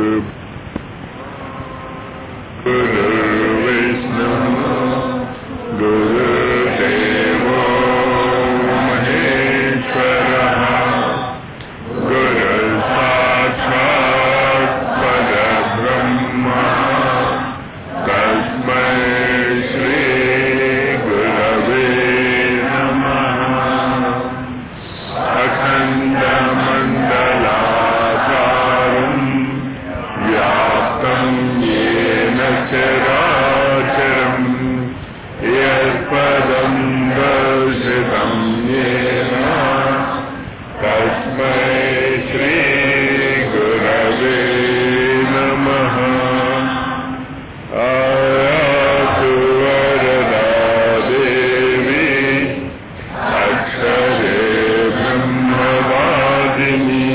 गुरुर्विष्णु गुरुदेवो महेश्वरः गुरुसाक्षात् परब्रह्मा तस्मै श्रीगुरवे नमः अखण्डमण्डलाकारम् व्याप्तम् येन चराचरम् यत्पदम् दर्शितम् येन तस्मै श्रीगुरवे नमः आयातु वरदा देवी अक्षरे ब्रह्मवादिनी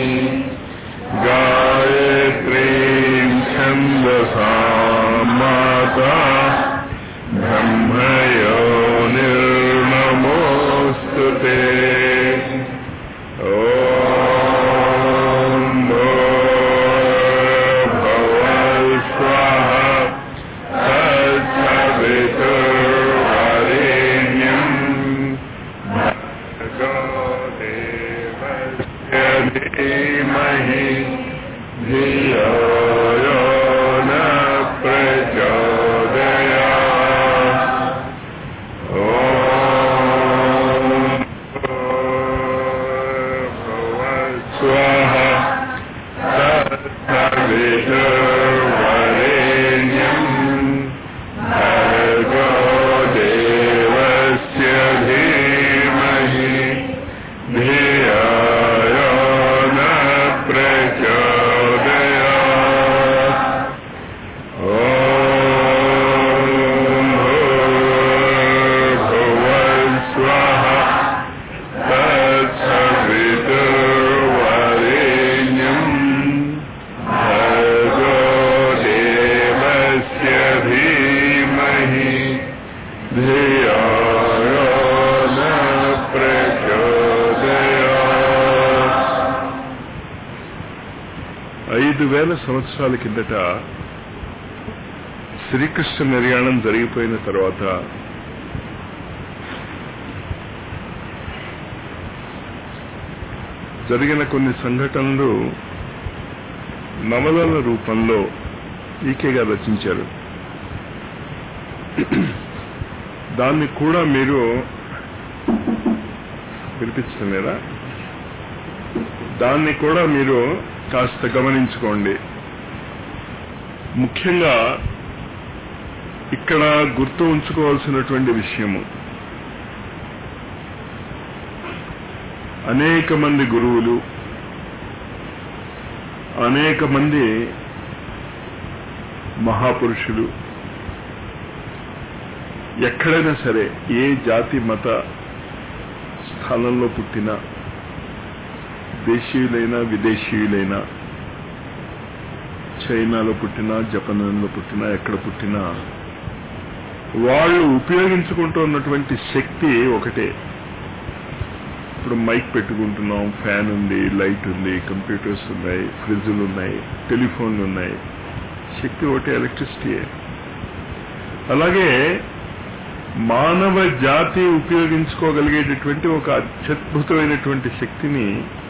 गायत्रीं छन्दसा माता ब्रह्मयो निर्नमोऽस्तु ते ॐ भव स्वाहा तत्सवितुर्वरेण्यम् धीमहि धियो यो न प्रचोदया ॐ स्वाहा तत्सवितुर्वरेण्यम् भर्गो देवस्य धीमहि धियो यो न प्रचोदयात् ॐ भूर्भुवः स्वः तत्सवितुर्वरेण्यम् भर्गो देवस्य धीमहि धियो यो न प्रचोदयात् ఐదు వేల సంవత్సరాల కిందట శ్రీకృష్ణ నిర్యాణం జరిగిపోయిన తర్వాత జరిగిన కొన్ని సంఘటనలు నవలల రూపంలో ఈకేగా రచించారు దాన్ని కూడా మీరు వినిపించలేదా దాన్ని కూడా మీరు కాస్త గమనించుకోండి ముఖ్యంగా ఇక్కడ గుర్తు ఉంచుకోవాల్సినటువంటి విషయము అనేక మంది గురువులు అనేక మంది మహాపురుషులు ఎక్కడైనా సరే ఏ జాతి మత స్థానంలో పుట్టినా దేశీయులైనా విదేశీయులైనా చైనాలో పుట్టినా జపాన్లో పుట్టినా ఎక్కడ పుట్టినా వాళ్ళు ఉపయోగించుకుంటూ ఉన్నటువంటి శక్తి ఒకటే ఇప్పుడు మైక్ పెట్టుకుంటున్నాం ఫ్యాన్ ఉంది లైట్ ఉంది కంప్యూటర్స్ ఉన్నాయి ఫ్రిడ్జ్లు ఉన్నాయి టెలిఫోన్లు ఉన్నాయి శక్తి ఒకటే ఎలక్ట్రిసిటీయే అలాగే మానవ జాతి ఉపయోగించుకోగలిగేటటువంటి ఒక అత్యద్భుతమైనటువంటి శక్తిని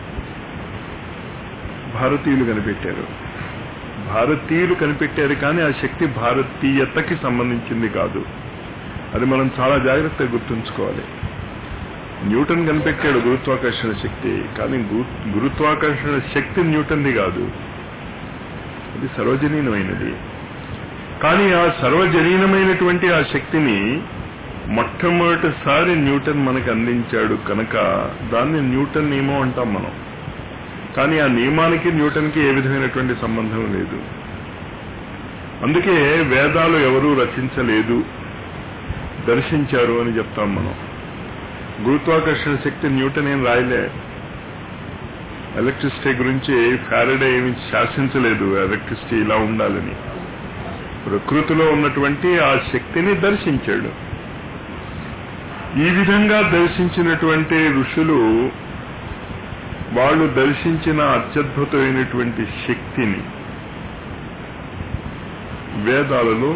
భారతీయులు కనిపెట్టారు భారతీయులు కనిపెట్టారు కానీ ఆ శక్తి భారతీయతకి సంబంధించింది కాదు అది మనం చాలా జాగ్రత్తగా గుర్తుంచుకోవాలి న్యూటన్ కనిపెట్టాడు గురుత్వాకర్షణ శక్తి కానీ గు- గురుత్వాకర్షణ శక్తి న్యూటన్ది కాదు అది సర్వజనీనమైనది కానీ ఆ సర్వజనీనమైనటువంటి ఆ శక్తిని మొట్టమొదటిసారి న్యూటన్ మనకు అందించాడు కనుక దాన్ని న్యూటన్ నియమం అంటాం మనం కానీ ఆ నియమానికి న్యూటన్కి ఏ విధమైనటువంటి సంబంధం లేదు అందుకే వేదాలు ఎవరూ రచించలేదు దర్శించారు అని చెప్తాం మనం గురుత్వాకర్షణ శక్తి న్యూటన్ ఏం రాయలే ఎలక్ట్రిసిటీ గురించి ఫారడే ఏమి శాసించలేదు ఎలక్ట్రిసిటీ ఇలా ఉండాలని ప్రకృతిలో ఉన్నటువంటి ఆ శక్తిని దర్శించాడు ఈ విధంగా దర్శించినటువంటి ఋషులు వాళ్ళు దర్శించిన అత్యద్భుతమైనటువంటి శక్తిని వేదాలలో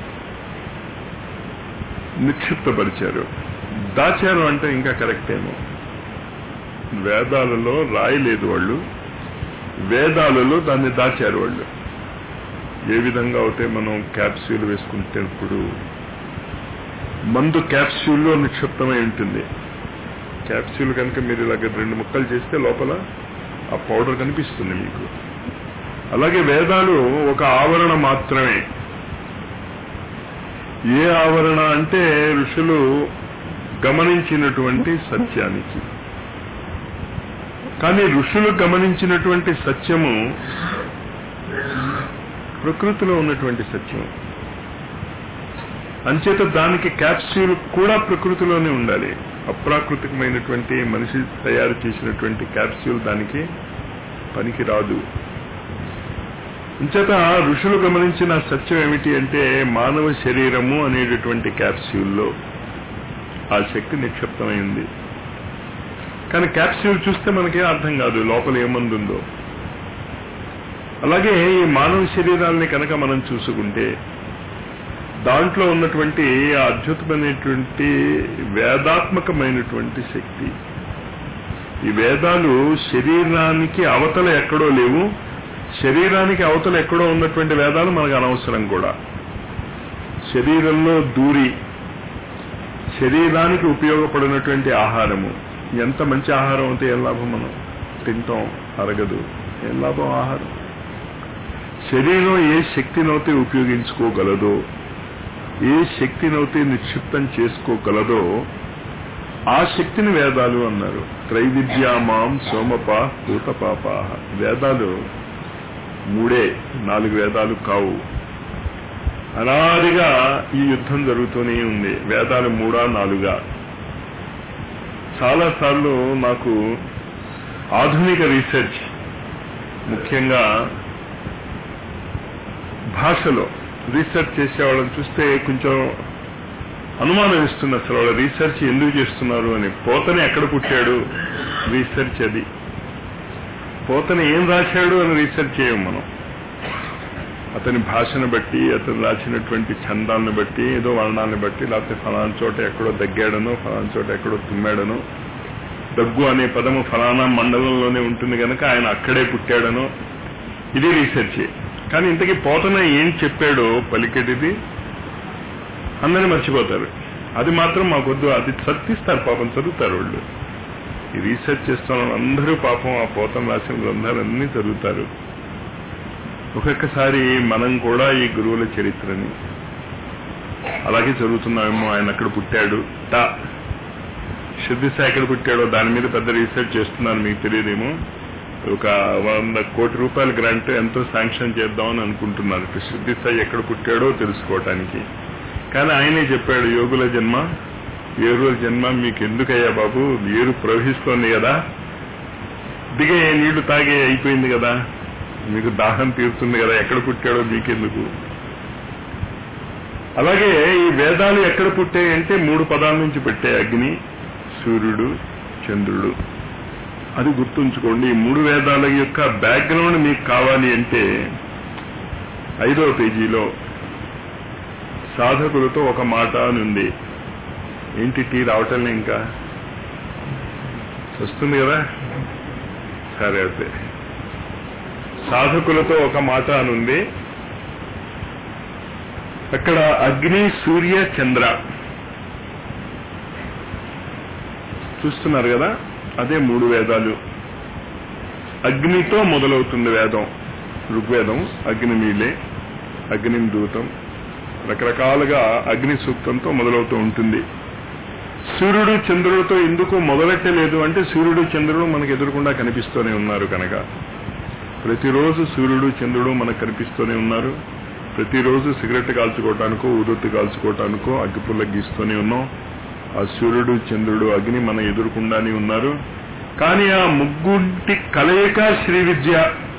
నిక్షిప్తపరిచారు దాచారు అంటే ఇంకా కరెక్ట్ ఏమో వేదాలలో రాయలేదు వాళ్ళు వేదాలలో దాన్ని దాచారు వాళ్ళు ఏ విధంగా అయితే మనం క్యాప్సూల్ వేసుకుంటేప్పుడు మందు క్యాప్సూల్లో నిక్షిప్తమై ఉంటుంది క్యాప్సూల్ కనుక మీరు ఇలాగ రెండు ముక్కలు చేస్తే లోపల ఆ పౌడర్ కనిపిస్తుంది మీకు అలాగే వేదాలు ఒక ఆవరణ మాత్రమే ఏ ఆవరణ అంటే ఋషులు గమనించినటువంటి సత్యానికి కానీ ఋషులు గమనించినటువంటి సత్యము ప్రకృతిలో ఉన్నటువంటి సత్యం అంచేత దానికి క్యాప్సూల్ కూడా ప్రకృతిలోనే ఉండాలి అప్రాకృతికమైనటువంటి మనిషి తయారు చేసినటువంటి క్యాప్సూల్ దానికి పనికి రాదు అంచేత ఋషులు గమనించిన సత్యం ఏమిటి అంటే మానవ శరీరము అనేటటువంటి క్యాప్సూల్లో ఆ శక్తి నిక్షిప్తమైంది కానీ క్యాప్సూల్ చూస్తే మనకే అర్థం కాదు లోపల ఏమందుందో అలాగే ఈ మానవ శరీరాల్ని కనుక మనం చూసుకుంటే దాంట్లో ఉన్నటువంటి ఆ అద్భుతమైనటువంటి వేదాత్మకమైనటువంటి శక్తి ఈ వేదాలు శరీరానికి అవతల ఎక్కడో లేవు శరీరానికి అవతల ఎక్కడో ఉన్నటువంటి వేదాలు మనకు అనవసరం కూడా శరీరంలో దూరి శరీరానికి ఉపయోగపడినటువంటి ఆహారము ఎంత మంచి ఆహారం అయితే ఏం లాభం మనం తింటాం అరగదు ఏం లాభం ఆహారం శరీరం ఏ శక్తినైతే ఉపయోగించుకోగలదో ఏ శక్తినైతే నిక్షిప్తం చేసుకోగలదో ఆ శక్తిని వేదాలు అన్నారు త్రైవిద్యామాం సోమపా భూతపాపా వేదాలు మూడే నాలుగు వేదాలు కావు అనాదిగా ఈ యుద్ధం జరుగుతూనే ఉంది వేదాలు మూడా నాలుగా చాలా సార్లు నాకు ఆధునిక రీసెర్చ్ ముఖ్యంగా భాషలో రీసెర్చ్ చేసే వాళ్ళని చూస్తే కొంచెం అనుమానం ఇస్తుంది అసలు వాళ్ళ రీసెర్చ్ ఎందుకు చేస్తున్నారు అని పోతని ఎక్కడ పుట్టాడు రీసెర్చ్ అది పోతని ఏం రాశాడు అని రీసెర్చ్ చేయం మనం అతని భాషను బట్టి అతను రాసినటువంటి ఛందాలను బట్టి ఏదో వర్ణాలను బట్టి లేకపోతే ఫలానా చోట ఎక్కడో దగ్గాడనో ఫలానా చోట ఎక్కడో తుమ్మాడనో దగ్గు అనే పదము ఫలానా మండలంలోనే ఉంటుంది కనుక ఆయన అక్కడే పుట్టాడనో ఇది రీసెర్చ్ కానీ ఇంతకీ పోతన ఏం చెప్పాడో పలికెటిది అందరినీ మర్చిపోతారు అది మాత్రం మాకొద్దు అది చర్తిస్తారు పాపం చదువుతారు వాళ్ళు ఈ రీసెర్చ్ చేస్తున్న అందరూ పాపం ఆ పోతం రాసిన గ్రంథాలన్నీ చదువుతారు ఒక్కొక్కసారి మనం కూడా ఈ గురువుల చరిత్రని అలాగే చదువుతున్నామేమో ఆయన అక్కడ పుట్టాడు టా శుద్ధిశ ఎక్కడ పుట్టాడో దాని మీద పెద్ద రీసెర్చ్ చేస్తున్నాను మీకు తెలియదేమో ఒక వంద కోటి రూపాయల గ్రాంట్ ఎంతో శాంక్షన్ చేద్దామని అనుకుంటున్నారు శుద్ధిశ ఎక్కడ పుట్టాడో తెలుసుకోవటానికి కానీ ఆయనే చెప్పాడు యోగుల జన్మ ఏరుల జన్మ మీకు ఎందుకయ్యా బాబు ఏరు ప్రవహిస్తోంది కదా దిగే నీళ్లు తాగే అయిపోయింది కదా మీకు దాహం తీరుతుంది కదా ఎక్కడ పుట్టాడో మీకెందుకు అలాగే ఈ వేదాలు ఎక్కడ పుట్టాయంటే మూడు పదాల నుంచి పెట్టాయి అగ్ని సూర్యుడు చంద్రుడు అది గుర్తుంచుకోండి ఈ మూడు వేదాల యొక్క బ్యాక్గ్రౌండ్ మీకు కావాలి అంటే ఐదో పేజీలో సాధకులతో ఒక మాట అని ఉంది ఏంటి టీ రావటం ఇంకా వస్తుంది కదా సరే అయితే సాధకులతో ఒక మాట అనుంది అక్కడ అగ్ని సూర్య చంద్ర చూస్తున్నారు కదా అదే మూడు వేదాలు అగ్నితో మొదలవుతుంది వేదం ఋగ్వేదం అగ్ని మీలే అగ్ని దూతం రకరకాలుగా అగ్ని సూక్తంతో మొదలవుతూ ఉంటుంది సూర్యుడు చంద్రుడితో ఎందుకు మొదలెట్టలేదు అంటే సూర్యుడు చంద్రుడు మనకు ఎదురకుండా కనిపిస్తూనే ఉన్నారు కనుక ప్రతిరోజు సూర్యుడు చంద్రుడు మనకు కనిపిస్తూనే ఉన్నారు ప్రతిరోజు సిగరెట్ కాల్చుకోవటానికో ఊదొత్తి కాల్చుకోవటానికో అగ్గిపుల్ల గీస్తూనే ఉన్నాం ఆ సూర్యుడు చంద్రుడు అగ్ని మన ఎదురుకుండానే ఉన్నారు కానీ ఆ ముగ్గుంటి కలయిక శ్రీ విద్య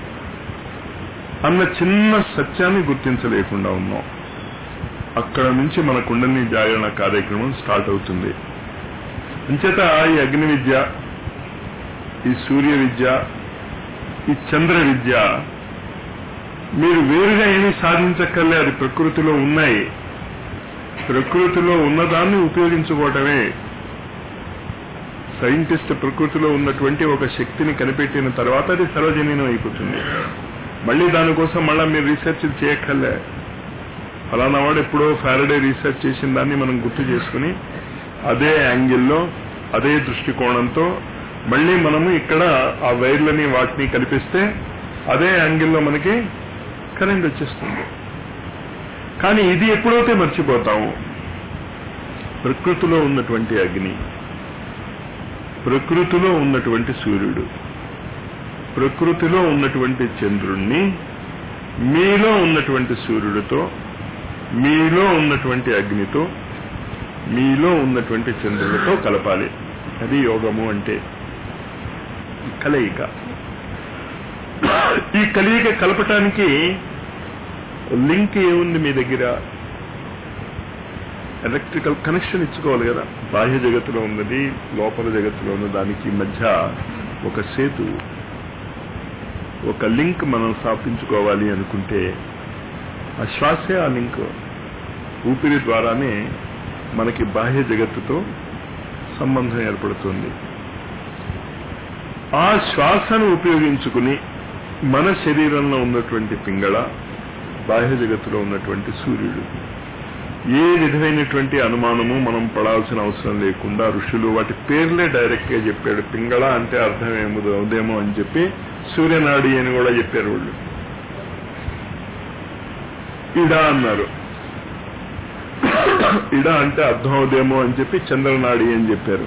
అన్న చిన్న సత్యాన్ని గుర్తించలేకుండా ఉన్నాం అక్కడ నుంచి మన కుండలిని జాగరణ కార్యక్రమం స్టార్ట్ అవుతుంది అంచేత ఈ అగ్ని విద్య ఈ సూర్య విద్య ఈ చంద్ర విద్య మీరు వేరుగా ఏమీ సాధించక్కర్లే అది ప్రకృతిలో ఉన్నాయి ప్రకృతిలో ఉన్నదాన్ని ఉపయోగించుకోవటమే సైంటిస్ట్ ప్రకృతిలో ఉన్నటువంటి ఒక శక్తిని కనిపెట్టిన తర్వాత అది సర్వజనీనం అయిపోతుంది మళ్ళీ దానికోసం మళ్ళీ మీరు రీసెర్చ్ చేయక్కర్లే ఫలానా వాడు ఎప్పుడో ఫారడే రీసెర్చ్ చేసిన దాన్ని మనం గుర్తు చేసుకుని అదే యాంగిల్లో అదే దృష్టికోణంతో మళ్ళీ మనము ఇక్కడ ఆ వైర్లని వాటిని కల్పిస్తే అదే యాంగిల్లో మనకి కరెంట్ వచ్చేస్తుంది కానీ ఇది ఎప్పుడైతే మర్చిపోతాము ప్రకృతిలో ఉన్నటువంటి అగ్ని ప్రకృతిలో ఉన్నటువంటి సూర్యుడు ప్రకృతిలో ఉన్నటువంటి చంద్రుణ్ణి మీలో ఉన్నటువంటి సూర్యుడితో మీలో ఉన్నటువంటి అగ్నితో మీలో ఉన్నటువంటి చంద్రుడితో కలపాలి అది యోగము అంటే కలయిక ఈ కలయిక కలపటానికి లింక్ ఏముంది మీ దగ్గర ఎలక్ట్రికల్ కనెక్షన్ ఇచ్చుకోవాలి కదా బాహ్య జగత్తులో ఉన్నది లోపల జగత్తులో ఉన్న దానికి మధ్య ఒక సేతు ఒక లింక్ మనం స్థాపించుకోవాలి అనుకుంటే ఆ శ్వాసే ఆ లింక్ ఊపిరి ద్వారానే మనకి బాహ్య జగత్తుతో సంబంధం ఏర్పడుతుంది ఆ శ్వాసను ఉపయోగించుకుని మన శరీరంలో ఉన్నటువంటి పింగళ బాహ్య జగత్తులో ఉన్నటువంటి సూర్యుడు ఏ విధమైనటువంటి అనుమానము మనం పడాల్సిన అవసరం లేకుండా ఋషులు వాటి పేర్లే డైరెక్ట్ గా చెప్పాడు పింగళ అంటే అర్థం ఏముదో అవుదేమో అని చెప్పి సూర్యనాడి అని కూడా చెప్పారు వాళ్ళు ఇడా అన్నారు ఇడా అంటే అర్థం అవుదేమో అని చెప్పి చంద్రనాడి అని చెప్పారు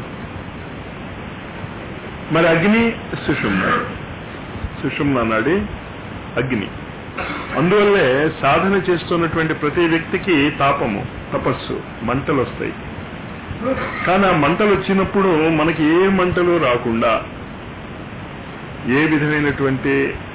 మరి అగ్ని సుషుమ్న సుషుమ్న నాడి అగ్ని అందువల్లే సాధన చేస్తున్నటువంటి ప్రతి వ్యక్తికి తాపము తపస్సు మంటలు వస్తాయి కానీ ఆ మంటలు వచ్చినప్పుడు మనకి ఏ మంటలు రాకుండా ఏ విధమైనటువంటి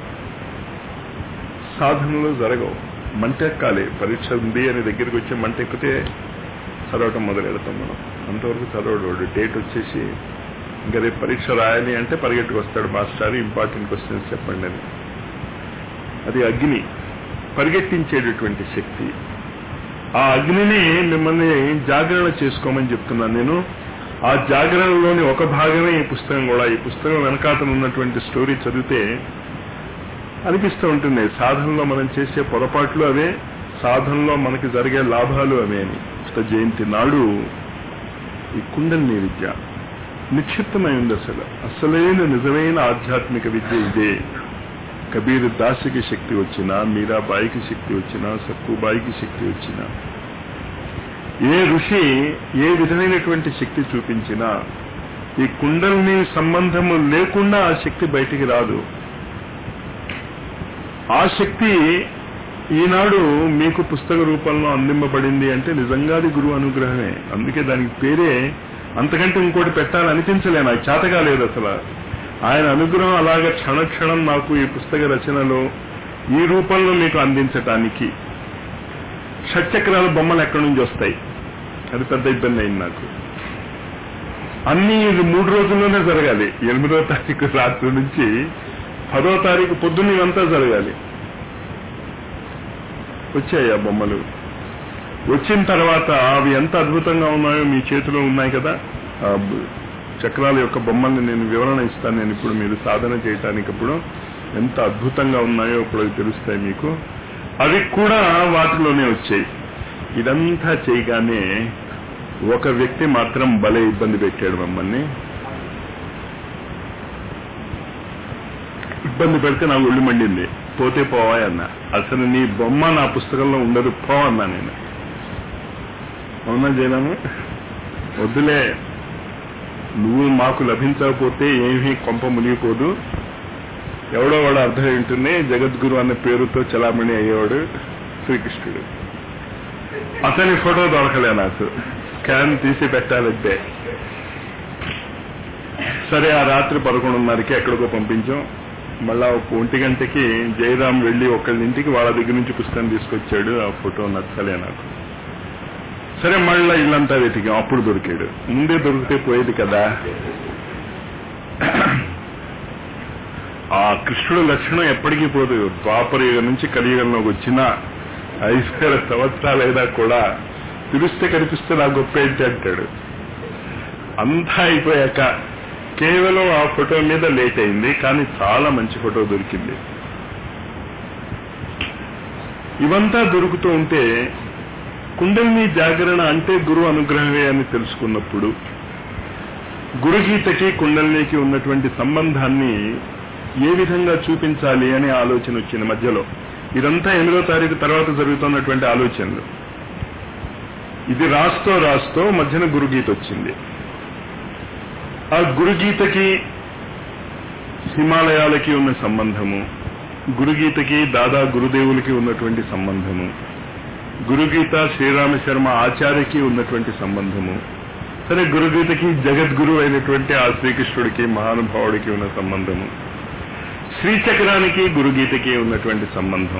సాధనలు జరగవు మంట ఎక్కాలి పరీక్ష ఉంది అని దగ్గరికి వచ్చి మంట ఎక్కితే చదవటం మొదలెడతాం మనం అంతవరకు చదవడు డేట్ వచ్చేసి ఇంకా రేపు పరీక్ష రాయాలి అంటే పరిగెట్టుకు వస్తాడు మాస్టర్ ఇంపార్టెంట్ క్వశ్చన్స్ చెప్పండి అని అది అగ్ని పరిగెట్టించేటటువంటి శక్తి ఆ అగ్నిని మిమ్మల్ని జాగరణ చేసుకోమని చెప్తున్నాను నేను ఆ జాగరణలోని ఒక భాగమే ఈ పుస్తకం కూడా ఈ పుస్తకం వెనకాతను ఉన్నటువంటి స్టోరీ చదివితే అనిపిస్తూ ఉంటుంది సాధనలో మనం చేసే పొరపాట్లు అవే సాధనలో మనకి జరిగే లాభాలు అవే అని పుస్తక జయంతి నాడు ఈ కుండలిని విద్య నిక్షిప్తమై ఉంది అసలు అసలైన నిజమైన ఆధ్యాత్మిక విద్య ఇదే కబీర్ దాసికి శక్తి వచ్చినా మీరాబాయికి శక్తి వచ్చినా సక్కుబాయికి శక్తి వచ్చినా ఏ ఋషి ఏ విధమైనటువంటి శక్తి చూపించినా ఈ కుండల్ని సంబంధము లేకుండా ఆ శక్తి బయటికి రాదు ఆ శక్తి ఈనాడు మీకు పుస్తక రూపంలో అందింపబడింది అంటే నిజంగా అది గురువు అనుగ్రహమే అందుకే దానికి పేరే అంతకంటే ఇంకోటి పెట్టాలని అనిపించలే నాకు చేతగా లేదు అసలు ఆయన అనుగ్రహం అలాగ క్షణక్షణం నాకు ఈ పుస్తక రచనలో ఈ రూపంలో మీకు అందించటానికి షట్చక్రాల బొమ్మలు ఎక్కడి నుంచి వస్తాయి అది పెద్ద ఇబ్బంది అయింది నాకు అన్ని ఇది మూడు రోజుల్లోనే జరగాలి ఎనిమిదో తారీఖు రాత్రి నుంచి పదో తారీఖు పొద్దున్న ఇవంతా జరగాలి వచ్చాయి ఆ బొమ్మలు వచ్చిన తర్వాత అవి ఎంత అద్భుతంగా ఉన్నాయో మీ చేతిలో ఉన్నాయి కదా ఆ చక్రాల యొక్క బొమ్మల్ని నేను వివరణ ఇస్తాను నేను ఇప్పుడు మీరు సాధన చేయటానికి ఇప్పుడు ఎంత అద్భుతంగా ఉన్నాయో ఇప్పుడు అవి తెలుస్తాయి మీకు అవి కూడా వాటిలోనే వచ్చాయి ఇదంతా చేయగానే ఒక వ్యక్తి మాత్రం భలే ఇబ్బంది పెట్టాడు మమ్మల్ని ఇబ్బంది పెడితే నాకు ఒళ్ళు మండింది పోతే పోవా అన్న అసలు నీ బొమ్మ నా పుస్తకంలో ఉండదు పో అన్నా నేను అవునా జయరాము వద్దులే నువ్వు మాకు లభించకపోతే ఏమీ కొంప మునిగిపోదు ఎవడో వాడు అర్థం ఏంటుంది జగద్గురు అన్న పేరుతో చలామణి అయ్యేవాడు శ్రీకృష్ణుడు అతని ఫోటో దొరకలే నాకు స్కాన్ తీసి పెట్టాలంటే సరే ఆ రాత్రి పదకొండున్నరకి ఎక్కడికో పంపించాం మళ్ళా ఒక ఒంటి గంటకి జయరాం వెళ్లి ఒకళ్ళ ఇంటికి వాళ్ళ దగ్గర నుంచి పుస్తకం తీసుకొచ్చాడు ఆ ఫోటో నచ్చలే నాకు సరే మళ్ళా ఇల్లంతా వెతికాం అప్పుడు దొరికాడు ముందే దొరికితే పోయేది కదా ఆ కృష్ణుడు లక్షణం ఎప్పటికీ పోదు ద్వాపర యుగం నుంచి కలియుగంలోకి వచ్చిన ఐదు వేల సంవత్సరాలైనా కూడా పిలిస్తే కనిపిస్తే నా గొప్ప ఏంటి అంటాడు అంతా అయిపోయాక కేవలం ఆ ఫోటో మీద లేట్ అయింది కానీ చాలా మంచి ఫోటో దొరికింది ఇవంతా దొరుకుతూ ఉంటే కుండలిని జాగరణ అంటే గురు అనుగ్రహమే అని తెలుసుకున్నప్పుడు గురుగీతకి కుండలినికి ఉన్నటువంటి సంబంధాన్ని ఏ విధంగా చూపించాలి అనే ఆలోచన వచ్చింది మధ్యలో ఇదంతా ఎనిమిదో తారీఖు తర్వాత జరుగుతున్నటువంటి ఆలోచనలు ఇది రాస్తూ రాస్తూ మధ్యన గురుగీత వచ్చింది ఆ గురుగీతకి హిమాలయాలకి ఉన్న సంబంధము గురుగీతకి దాదా గురుదేవులకి ఉన్నటువంటి సంబంధము గురుగీత శ్రీరామ శర్మ ఆచార్యకి ఉన్నటువంటి సంబంధము సరే గురుగీతకి జగద్గురు అయినటువంటి ఆ శ్రీకృష్ణుడికి మహానుభావుడికి ఉన్న సంబంధము శ్రీచక్రానికి గురుగీతకి ఉన్నటువంటి సంబంధం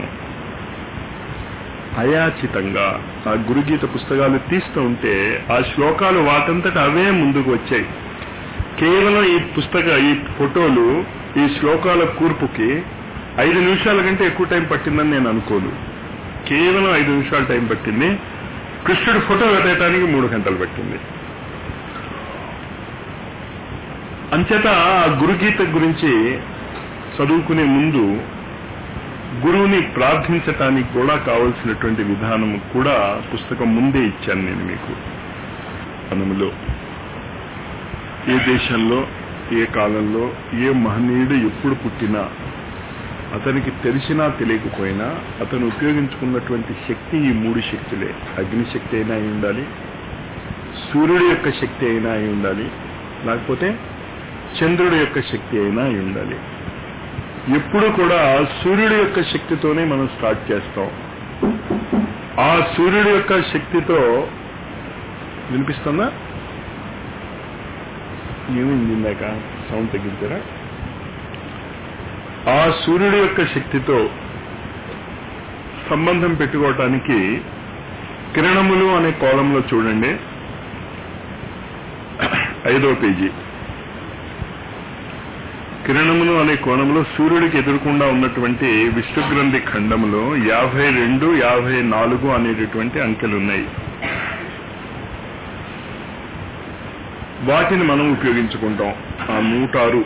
అయాచితంగా ఆ గురుగీత పుస్తకాలు తీస్తూ ఉంటే ఆ శ్లోకాలు వాటంతట అవే ముందుకు వచ్చాయి కేవలం ఈ పుస్తక ఈ ఫోటోలు ఈ శ్లోకాల కూర్పుకి ఐదు నిమిషాల కంటే ఎక్కువ టైం పట్టిందని నేను అనుకోను కేవలం ఐదు నిమిషాలు టైం పట్టింది కృష్ణుడి ఫోటో వెతకడానికి మూడు గంటలు పట్టింది అంచేత ఆ గురుగీత గురించి చదువుకునే ముందు గురువుని ప్రార్థించటానికి కూడా కావలసినటువంటి విధానం కూడా పుస్తకం ముందే ఇచ్చాను నేను మీకు మనములో ఏ దేశంలో ఏ కాలంలో ఏ మహనీయుడు ఎప్పుడు పుట్టినా అతనికి తెలిసినా తెలియకపోయినా అతను ఉపయోగించుకున్నటువంటి శక్తి ఈ మూడు శక్తులే అగ్నిశక్తి అయినా అయి ఉండాలి సూర్యుడి యొక్క శక్తి అయినా అయి ఉండాలి లేకపోతే చంద్రుడి యొక్క శక్తి అయినా అయి ఉండాలి ఎప్పుడు కూడా సూర్యుడి యొక్క శక్తితోనే మనం స్టార్ట్ చేస్తాం ఆ సూర్యుడి యొక్క శక్తితో వినిపిస్తుందా ఏమైంది ఇందాక సౌండ్ తగ్గించారా ఆ సూర్యుడి యొక్క శక్తితో సంబంధం పెట్టుకోవటానికి కిరణములు అనే కోలంలో చూడండి ఐదో పేజీ కిరణములు అనే కోణంలో సూర్యుడికి ఎదురకుండా ఉన్నటువంటి విష్ణుగ్రంథి ఖండములో యాభై రెండు యాభై నాలుగు అనేటటువంటి అంకెలు ఉన్నాయి వాటిని మనం ఉపయోగించుకుంటాం ఆ నూటారు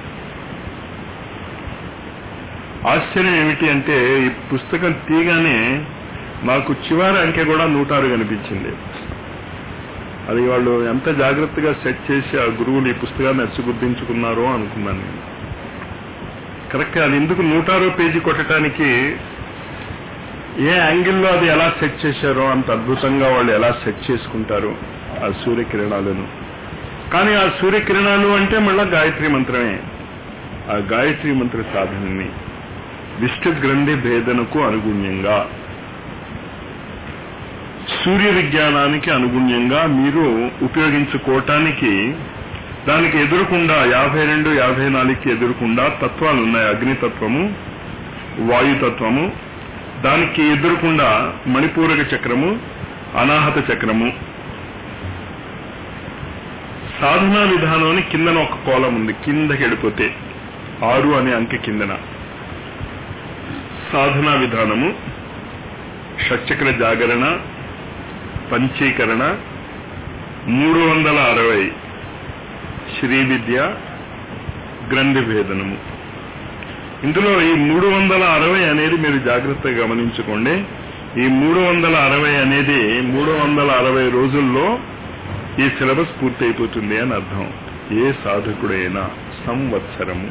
ఆశ్చర్యం ఏమిటి అంటే ఈ పుస్తకం తీగానే నాకు చివరి అంకె కూడా నూటారు కనిపించింది అది వాళ్ళు ఎంత జాగ్రత్తగా సెట్ చేసి ఆ గురువులు ఈ పుస్తకాన్ని అచ్చుగుద్దించుకున్నారో అనుకున్నాను నేను కరెక్ట్ అది ఎందుకు నూటారో పేజీ కొట్టడానికి ఏ యాంగిల్లో అది ఎలా సెట్ చేశారో అంత అద్భుతంగా వాళ్ళు ఎలా సెట్ చేసుకుంటారో ఆ సూర్యకిరణాలను కానీ ఆ సూర్యకిరణాలు అంటే మళ్ళా గాయత్రి మంత్రమే ఆ గాయత్రి మంత్ర సాధనని విష్ణు గ్రంథి భేదనకు అనుగుణ్యంగా సూర్య విజ్ఞానానికి అనుగుణ్యంగా మీరు ఉపయోగించుకోవటానికి దానికి ఎదురుకుండా యాభై రెండు యాభై నాలుగుకి ఎదురుకుండా తత్వాలు ఉన్నాయి అగ్నితత్వము వాయుతత్వము దానికి ఎదురుకుండా మణిపూరక చక్రము అనాహత చక్రము సాధనా విధానం కిందన ఒక కోలం ఉంది కిందకి వెళ్ళిపోతే ఆరు అనే అంకె కిందన సాధనా విధానము షట్చక్ర జాగరణ పంచీకరణ మూడు వందల అరవై శ్రీ విద్య గ్రంథి భేదనము ఇందులో ఈ మూడు వందల అరవై అనేది మీరు జాగ్రత్తగా గమనించుకోండి ఈ మూడు వందల అరవై అనేది మూడు వందల అరవై రోజుల్లో ఈ సిలబస్ పూర్తయిపోతుంది అని అర్థం ఏ సాధకుడైనా సంవత్సరము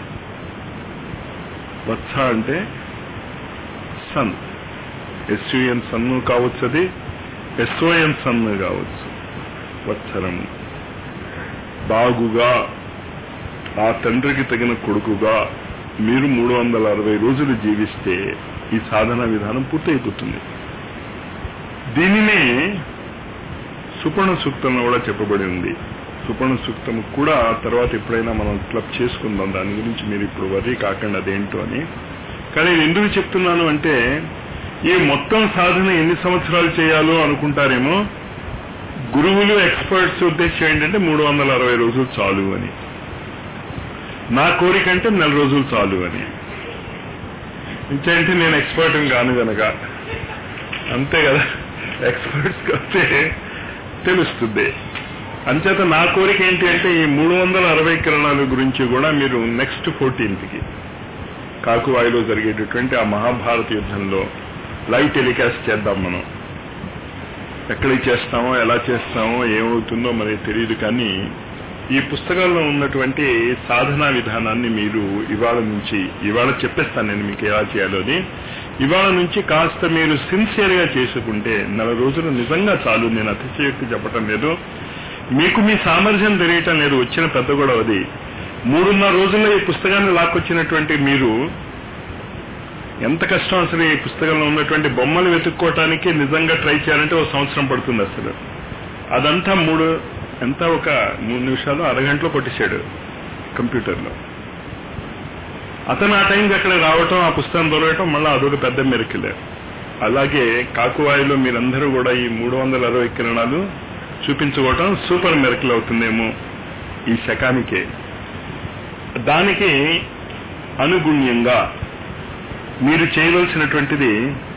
వత్స అంటే సన్ ఎస్యుఎన్ సన్ను కావచ్చు అది ఎస్ఓఎన్ సన్ను కావచ్చు వత్సరము బాగుగా ఆ తండ్రికి తగిన కొడుకుగా మీరు మూడు వందల అరవై రోజులు జీవిస్తే ఈ సాధన విధానం పూర్తయిపోతుంది దీనినే సుపర్ణ సూక్తంలో కూడా చెప్పబడి ఉంది సుపర్ణ సూక్తం కూడా తర్వాత ఎప్పుడైనా మనం క్లబ్ చేసుకుందాం దాని గురించి మీరు ఇప్పుడు వరీ కాకండి అదేంటో అని కానీ నేను ఎందుకు చెప్తున్నాను అంటే ఈ మొత్తం సాధన ఎన్ని సంవత్సరాలు చేయాలో అనుకుంటారేమో గురువులు ఎక్స్పర్ట్స్ ఉద్దేశం ఏంటంటే మూడు వందల అరవై రోజులు చాలు అని నా కోరిక అంటే నెల రోజులు చాలు అని ఇంకేంటి నేను ఎక్స్పర్ట్ కాను గనక అంతే కదా ఎక్స్పర్ట్స్ వస్తే తెలుస్తుంది అంచేత నా కోరిక ఏంటి అంటే ఈ మూడు వందల అరవై కిరణాల గురించి కూడా మీరు నెక్స్ట్ ఫోర్టీన్త్కి కాకువాయిలో జరిగేటటువంటి ఆ మహాభారత యుద్ధంలో లైవ్ టెలికాస్ట్ చేద్దాం మనం ఎక్కడికి చేస్తామో ఎలా చేస్తామో ఏమవుతుందో మనకి తెలియదు కానీ ఈ పుస్తకాల్లో ఉన్నటువంటి సాధనా విధానాన్ని మీరు ఇవాళ నుంచి ఇవాళ చెప్పేస్తాను నేను మీకు ఎలా చేయాలో అది ఇవాళ నుంచి కాస్త మీరు సిన్సియర్ గా చేసుకుంటే నెల రోజులు నిజంగా చాలు నేను అతిశయోక్తి చెప్పటం లేదు మీకు మీ సామర్థ్యం తెలియటం లేదు వచ్చిన పెద్ద గొడవ అది మూడున్నర రోజుల్లో ఈ పుస్తకాన్ని లాక్కొచ్చినటువంటి మీరు ఎంత కష్టం అసలు ఈ పుస్తకంలో ఉన్నటువంటి బొమ్మలు వెతుక్కోవటానికి నిజంగా ట్రై చేయాలంటే ఒక సంవత్సరం పడుతుంది అసలు అదంతా మూడు ఎంత ఒక మూడు నిమిషాలు అరగంటలో కొట్టేశాడు కంప్యూటర్లో అతను ఆ టైంకి అక్కడ రావటం ఆ పుస్తకం దొరకటం మళ్ళీ అదొక పెద్ద మెరికలే అలాగే కాకువాయిలో మీరందరూ కూడా ఈ మూడు వందల అరవై కిరణాలు చూపించుకోవటం సూపర్ మెరికల్ అవుతుందేమో ఈ శకానికే దానికి అనుగుణ్యంగా మీరు చేయవలసినటువంటిది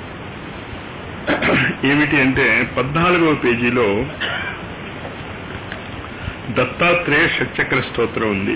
ఏమిటి అంటే పద్నాలుగవ పేజీలో దత్తాత్రేయ షట్చక్ర స్తోత్రం ఉంది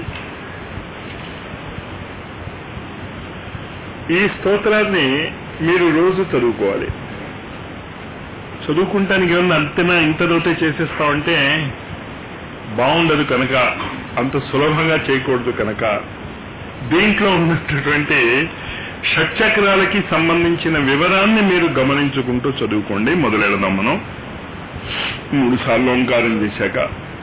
ఈ స్తోత్రాన్ని మీరు రోజు చదువుకోవాలి చదువుకుంటానికి ఏమన్నా అంతనా ఇంత దోతే చేసేస్తామంటే బాగుండదు కనుక అంత సులభంగా చేయకూడదు కనుక దీంట్లో ఉన్నటువంటి షట్చక్రాలకి సంబంధించిన వివరాన్ని మీరు గమనించుకుంటూ చదువుకోండి మొదలెడదాం మనం మూడు సార్లు ఓంకారం చేశాక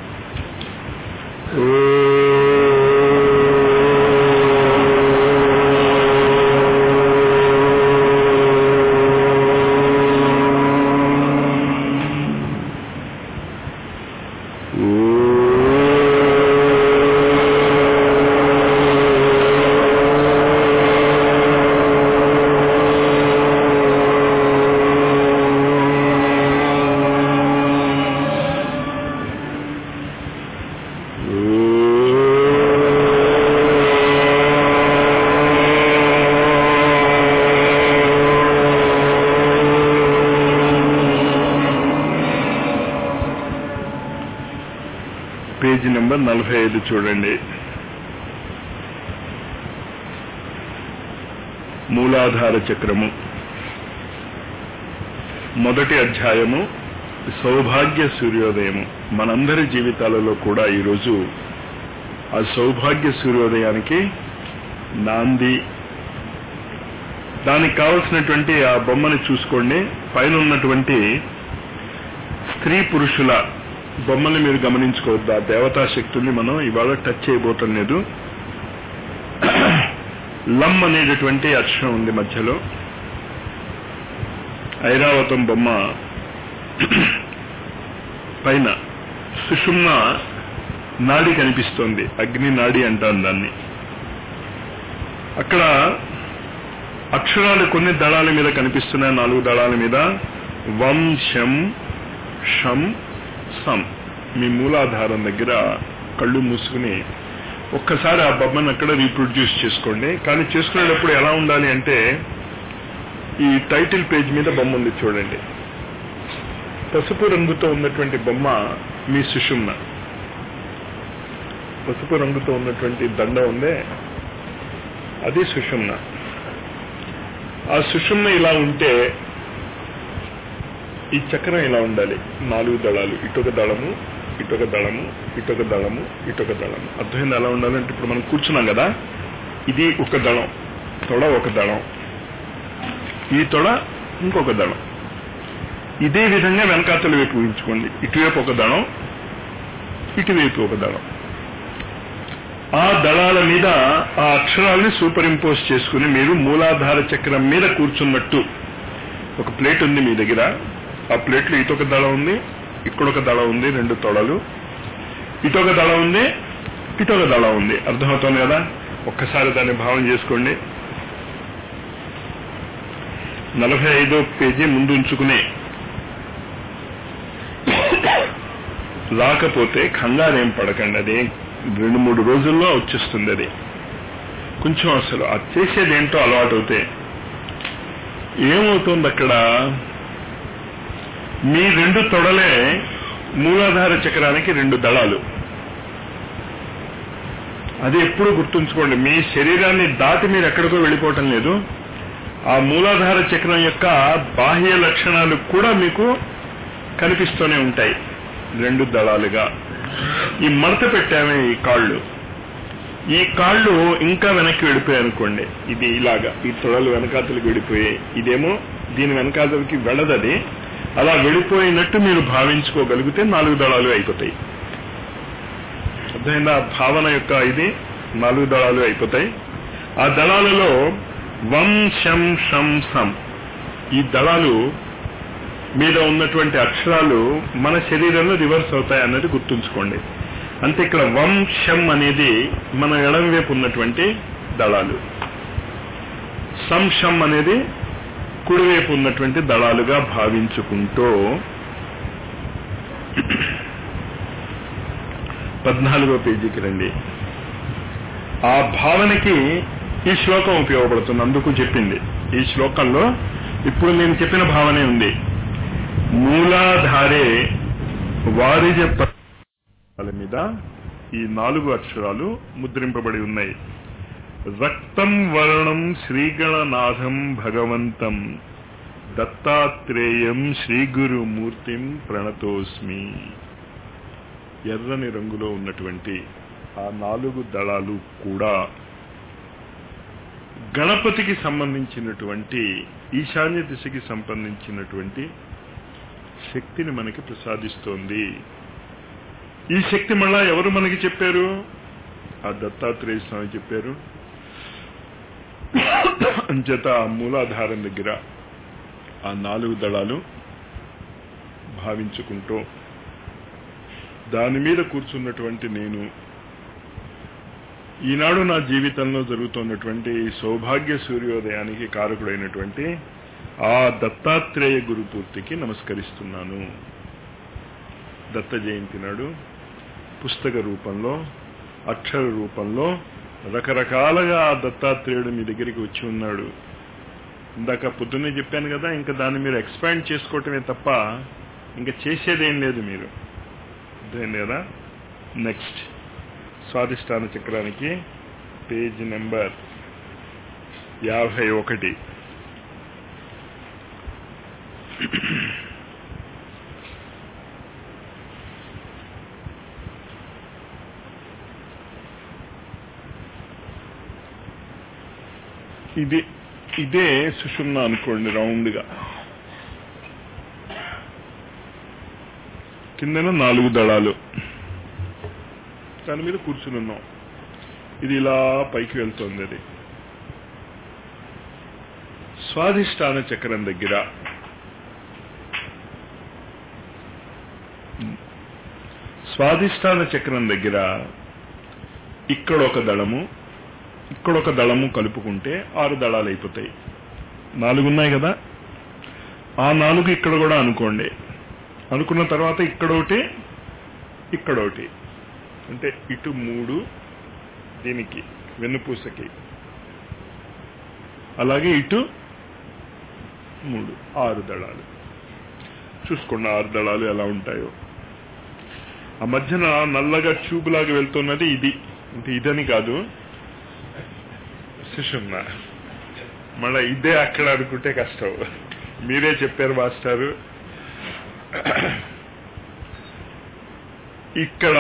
పేజీ నెంబర్ నలభై ఐదు చూడండి మూలాధార చక్రము మొదటి అధ్యాయము సౌభాగ్య సూర్యోదయము మనందరి జీవితాలలో కూడా ఈరోజు ఆ సౌభాగ్య సూర్యోదయానికి నాంది దానికి కావలసినటువంటి ఆ బొమ్మని చూసుకోండి పైన ఉన్నటువంటి స్త్రీ పురుషుల బొమ్మల్ని మీరు గమనించుకోవద్దు ఆ దేవతా శక్తుల్ని మనం ఇవాళ టచ్ చేయబోతం లేదు లమ్ అనేటటువంటి అక్షరం ఉంది మధ్యలో ఐరావతం బొమ్మ పైన సుషుమ్న నాడి కనిపిస్తోంది అగ్ని నాడి అంటాను దాన్ని అక్కడ అక్షరాలు కొన్ని దళాల మీద కనిపిస్తున్నాయి నాలుగు దళాల మీద వం శం షం సం మీ మూలాధారం దగ్గర కళ్ళు మూసుకుని ఒక్కసారి ఆ బొమ్మను అక్కడ రీప్రొడ్యూస్ చేసుకోండి కానీ చేసుకునేటప్పుడు ఎలా ఉండాలి అంటే ఈ టైటిల్ పేజ్ మీద బొమ్మ ఉంది చూడండి పసుపు రంగుతో ఉన్నటువంటి బొమ్మ మీ సుషుమ్న పసుపు రంగుతో ఉన్నటువంటి దండ ఉందే అది సుషుమ్న ఆ సుషుమ్న ఇలా ఉంటే ఈ చక్రం ఇలా ఉండాలి నాలుగు దళాలు ఇటొక దళము ఇటొక దళము ఇటొక దళము ఇటొక దళము అర్థమైంది ఎలా ఉండాలంటే ఇప్పుడు మనం కూర్చున్నాం కదా ఇది ఒక దళం తొడ ఒక దళం ఈ తొడ ఇంకొక దళం ఇదే విధంగా వెనకాతల వైపు ఊహించుకోండి ఇటువైపు ఒక దళం ఇటువైపు ఒక దళం ఆ దళాల మీద ఆ అక్షరాల్ని సూపర్ ఇంపోజ్ చేసుకుని మీరు మూలాధార చక్రం మీద కూర్చున్నట్టు ఒక ప్లేట్ ఉంది మీ దగ్గర ఆ ప్లేట్లో ఇటొక దళం ఉంది ఇక్కడొక దళం ఉంది రెండు తొడలు ఇటొక దళం ఉంది ఇటొక దళం ఉంది అర్థమవుతుంది కదా ఒక్కసారి దాన్ని భావం చేసుకోండి నలభై ఐదో పేజీ ముందు ఉంచుకునే రాకపోతే కంగారేం పడకండి అది రెండు మూడు రోజుల్లో వచ్చేస్తుంది అది కొంచెం అసలు అది చేసేది ఏంటో అలవాటు అవుతే ఏమవుతుంది అక్కడ మీ రెండు తొడలే మూలాధార చక్రానికి రెండు దళాలు అది ఎప్పుడు గుర్తుంచుకోండి మీ శరీరాన్ని దాటి మీరు ఎక్కడికో వెళ్ళిపోవటం లేదు ఆ మూలాధార చక్రం యొక్క బాహ్య లక్షణాలు కూడా మీకు కనిపిస్తూనే ఉంటాయి రెండు దళాలుగా ఈ మడత పెట్టామే ఈ కాళ్ళు ఈ కాళ్ళు ఇంకా వెనక్కి వెళ్ళిపోయాయి అనుకోండి ఇది ఇలాగా ఈ తొడలు వెనకాతలకు వెళ్ళిపోయాయి ఇదేమో దీని వెనకాతలకి వెళ్ళదది అలా వెళ్ళిపోయినట్టు మీరు భావించుకోగలిగితే నాలుగు దళాలు అయిపోతాయి అర్థమైందా ఆ భావన యొక్క ఇది నాలుగు దళాలు అయిపోతాయి ఆ దళాలలో వం శం షం సం ఈ దళాలు మీద ఉన్నటువంటి అక్షరాలు మన శరీరంలో రివర్స్ అవుతాయి అన్నది గుర్తుంచుకోండి అంతే ఇక్కడ వం శం అనేది మన ఎడం వైపు ఉన్నటువంటి దళాలు సం షం అనేది కుడివైపు ఉన్నటువంటి దళాలుగా భావించుకుంటూ పద్నాలుగో పేజీకి రండి ఆ భావనకి ఈ శ్లోకం ఉపయోగపడుతుంది అందుకు చెప్పింది ఈ శ్లోకంలో ఇప్పుడు నేను చెప్పిన భావనే ఉంది మూలాధారే వారిజ పదాల మీద ఈ నాలుగు అక్షరాలు ముద్రింపబడి ఉన్నాయి రక్తం వర్ణం శ్రీగణనాథం భగవంతం దత్తాత్రేయం శ్రీగురుమూర్తిం ప్రణతోస్మి ఎర్రని రంగులో ఉన్నటువంటి ఆ నాలుగు దళాలు కూడా గణపతికి సంబంధించినటువంటి ఈశాన్య దిశకి సంబంధించినటువంటి శక్తిని మనకి ప్రసాదిస్తోంది ఈ శక్తి మళ్ళా ఎవరు మనకి చెప్పారు ఆ దత్తాత్రేయ స్వామి చెప్పారు అంచేత ఆ మూలాధారం దగ్గర ఆ నాలుగు దళాలు భావించుకుంటూ దాని మీద కూర్చున్నటువంటి నేను ఈనాడు నా జీవితంలో జరుగుతున్నటువంటి సౌభాగ్య సూర్యోదయానికి కారకుడైనటువంటి ఆ దత్తాత్రేయ గురుపూర్తికి నమస్కరిస్తున్నాను దత్త జయంతి నాడు పుస్తక రూపంలో అక్షర రూపంలో రకరకాలుగా ఆ దత్తాత్రేయుడు మీ దగ్గరికి వచ్చి ఉన్నాడు ఇందాక పొద్దున్నే చెప్పాను కదా ఇంకా దాన్ని మీరు ఎక్స్పాండ్ చేసుకోవటమే తప్ప ఇంకా చేసేదేం లేదు మీరు అర్థమైంది కదా నెక్స్ట్ స్వాదిష్టాన చక్రానికి పేజ్ నెంబర్ యాభై ఒకటి ఇది ఇదే సుషుమ్న అనుకోండి రౌండ్గా కిందన నాలుగు దళాలు దాని మీద కూర్చుని ఉన్నాం ఇది ఇలా పైకి వెళ్తుంది అది స్వాధిష్టాన చక్రం దగ్గర స్వాధిష్టాన చక్రం దగ్గర ఇక్కడ ఒక దళము ఇక్కడ ఒక దళము కలుపుకుంటే ఆరు దళాలు అయిపోతాయి నాలుగు ఉన్నాయి కదా ఆ నాలుగు ఇక్కడ కూడా అనుకోండి అనుకున్న తర్వాత ఇక్కడ ఒకటి ఇక్కడ ఒకటి అంటే ఇటు మూడు దీనికి వెన్నుపూసకి అలాగే ఇటు మూడు ఆరు దళాలు చూసుకోండి ఆరు దళాలు ఎలా ఉంటాయో ఆ మధ్యన నల్లగా చూపులాగా వెళ్తున్నది ఇది అంటే ఇదని కాదు సుషుమ్న మళ్ళా ఇదే అక్కడ అనుకుంటే కష్టం మీరే చెప్పారు మాస్టారు ఇక్కడ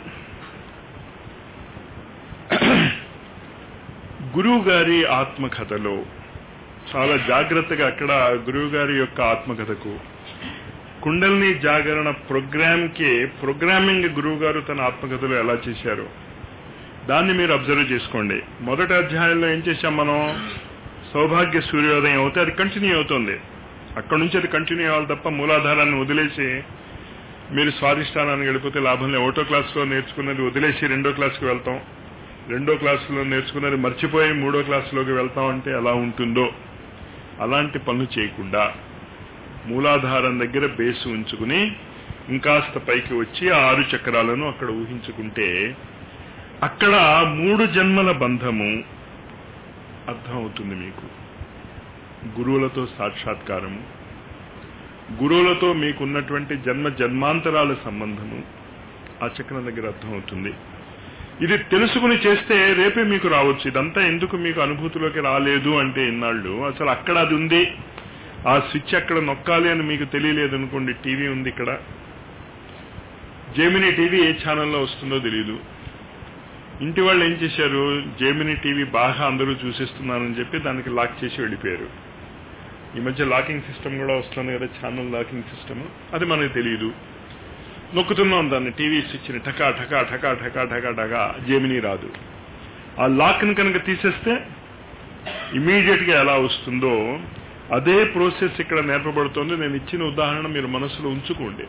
గురువు గారి ఆత్మకథలో చాలా జాగ్రత్తగా అక్కడ గురువు గారి యొక్క ఆత్మకథకు కుండల్ని జాగరణ ప్రోగ్రామ్ కి ప్రోగ్రామింగ్ గురువు గారు తన ఆత్మకథలో ఎలా చేశారు దాన్ని మీరు అబ్జర్వ్ చేసుకోండి మొదటి అధ్యాయంలో ఏం చేశాం మనం సౌభాగ్య సూర్యోదయం అవుతే అది కంటిన్యూ అవుతుంది అక్కడ నుంచి అది కంటిన్యూ అవ్వాలి తప్ప మూలాధారాన్ని వదిలేసి మీరు స్వాధిష్టానానికి వెళ్ళిపోతే లాభం లేదు ఒకటో క్లాస్లో నేర్చుకున్నది వదిలేసి రెండో క్లాస్కి వెళ్తాం రెండో క్లాసులో నేర్చుకున్నది మర్చిపోయి మూడో క్లాసులోకి వెళ్తాం అంటే ఎలా ఉంటుందో అలాంటి పనులు చేయకుండా మూలాధారం దగ్గర బేస్ ఉంచుకుని ఇంకాస్త పైకి వచ్చి ఆ ఆరు చక్రాలను అక్కడ ఊహించుకుంటే అక్కడ మూడు జన్మల బంధము అర్థం అవుతుంది మీకు గురువులతో సాక్షాత్కారము గురువులతో మీకున్నటువంటి జన్మ జన్మాంతరాల సంబంధము ఆ చక్రం దగ్గర అర్థమవుతుంది ఇది తెలుసుకుని చేస్తే రేపే మీకు రావచ్చు ఇదంతా ఎందుకు మీకు అనుభూతిలోకి రాలేదు అంటే ఇన్నాళ్ళు అసలు అక్కడ అది ఉంది ఆ స్విచ్ అక్కడ నొక్కాలి అని మీకు తెలియలేదు అనుకోండి టీవీ ఉంది ఇక్కడ జేమినీ టీవీ ఏ ఛానల్లో వస్తుందో తెలియదు ఇంటి వాళ్ళు ఏం చేశారు జేమినీ టీవీ బాగా అందరూ చూసేస్తున్నారని చెప్పి దానికి లాక్ చేసి వెళ్ళిపోయారు ఈ మధ్య లాకింగ్ సిస్టమ్ కూడా వస్తుంది కదా ఛానల్ లాకింగ్ సిస్టమ్ అది మనకు తెలియదు నొక్కుతున్నాం దాన్ని టీవీ స్విచ్ని టకా టకా టకా టకా టకా టకా జేమినీ రాదు ఆ లాక్ని కనుక తీసేస్తే ఇమీడియట్ గా ఎలా వస్తుందో అదే ప్రోసెస్ ఇక్కడ నేర్పబడుతోంది నేను ఇచ్చిన ఉదాహరణ మీరు మనసులో ఉంచుకోండి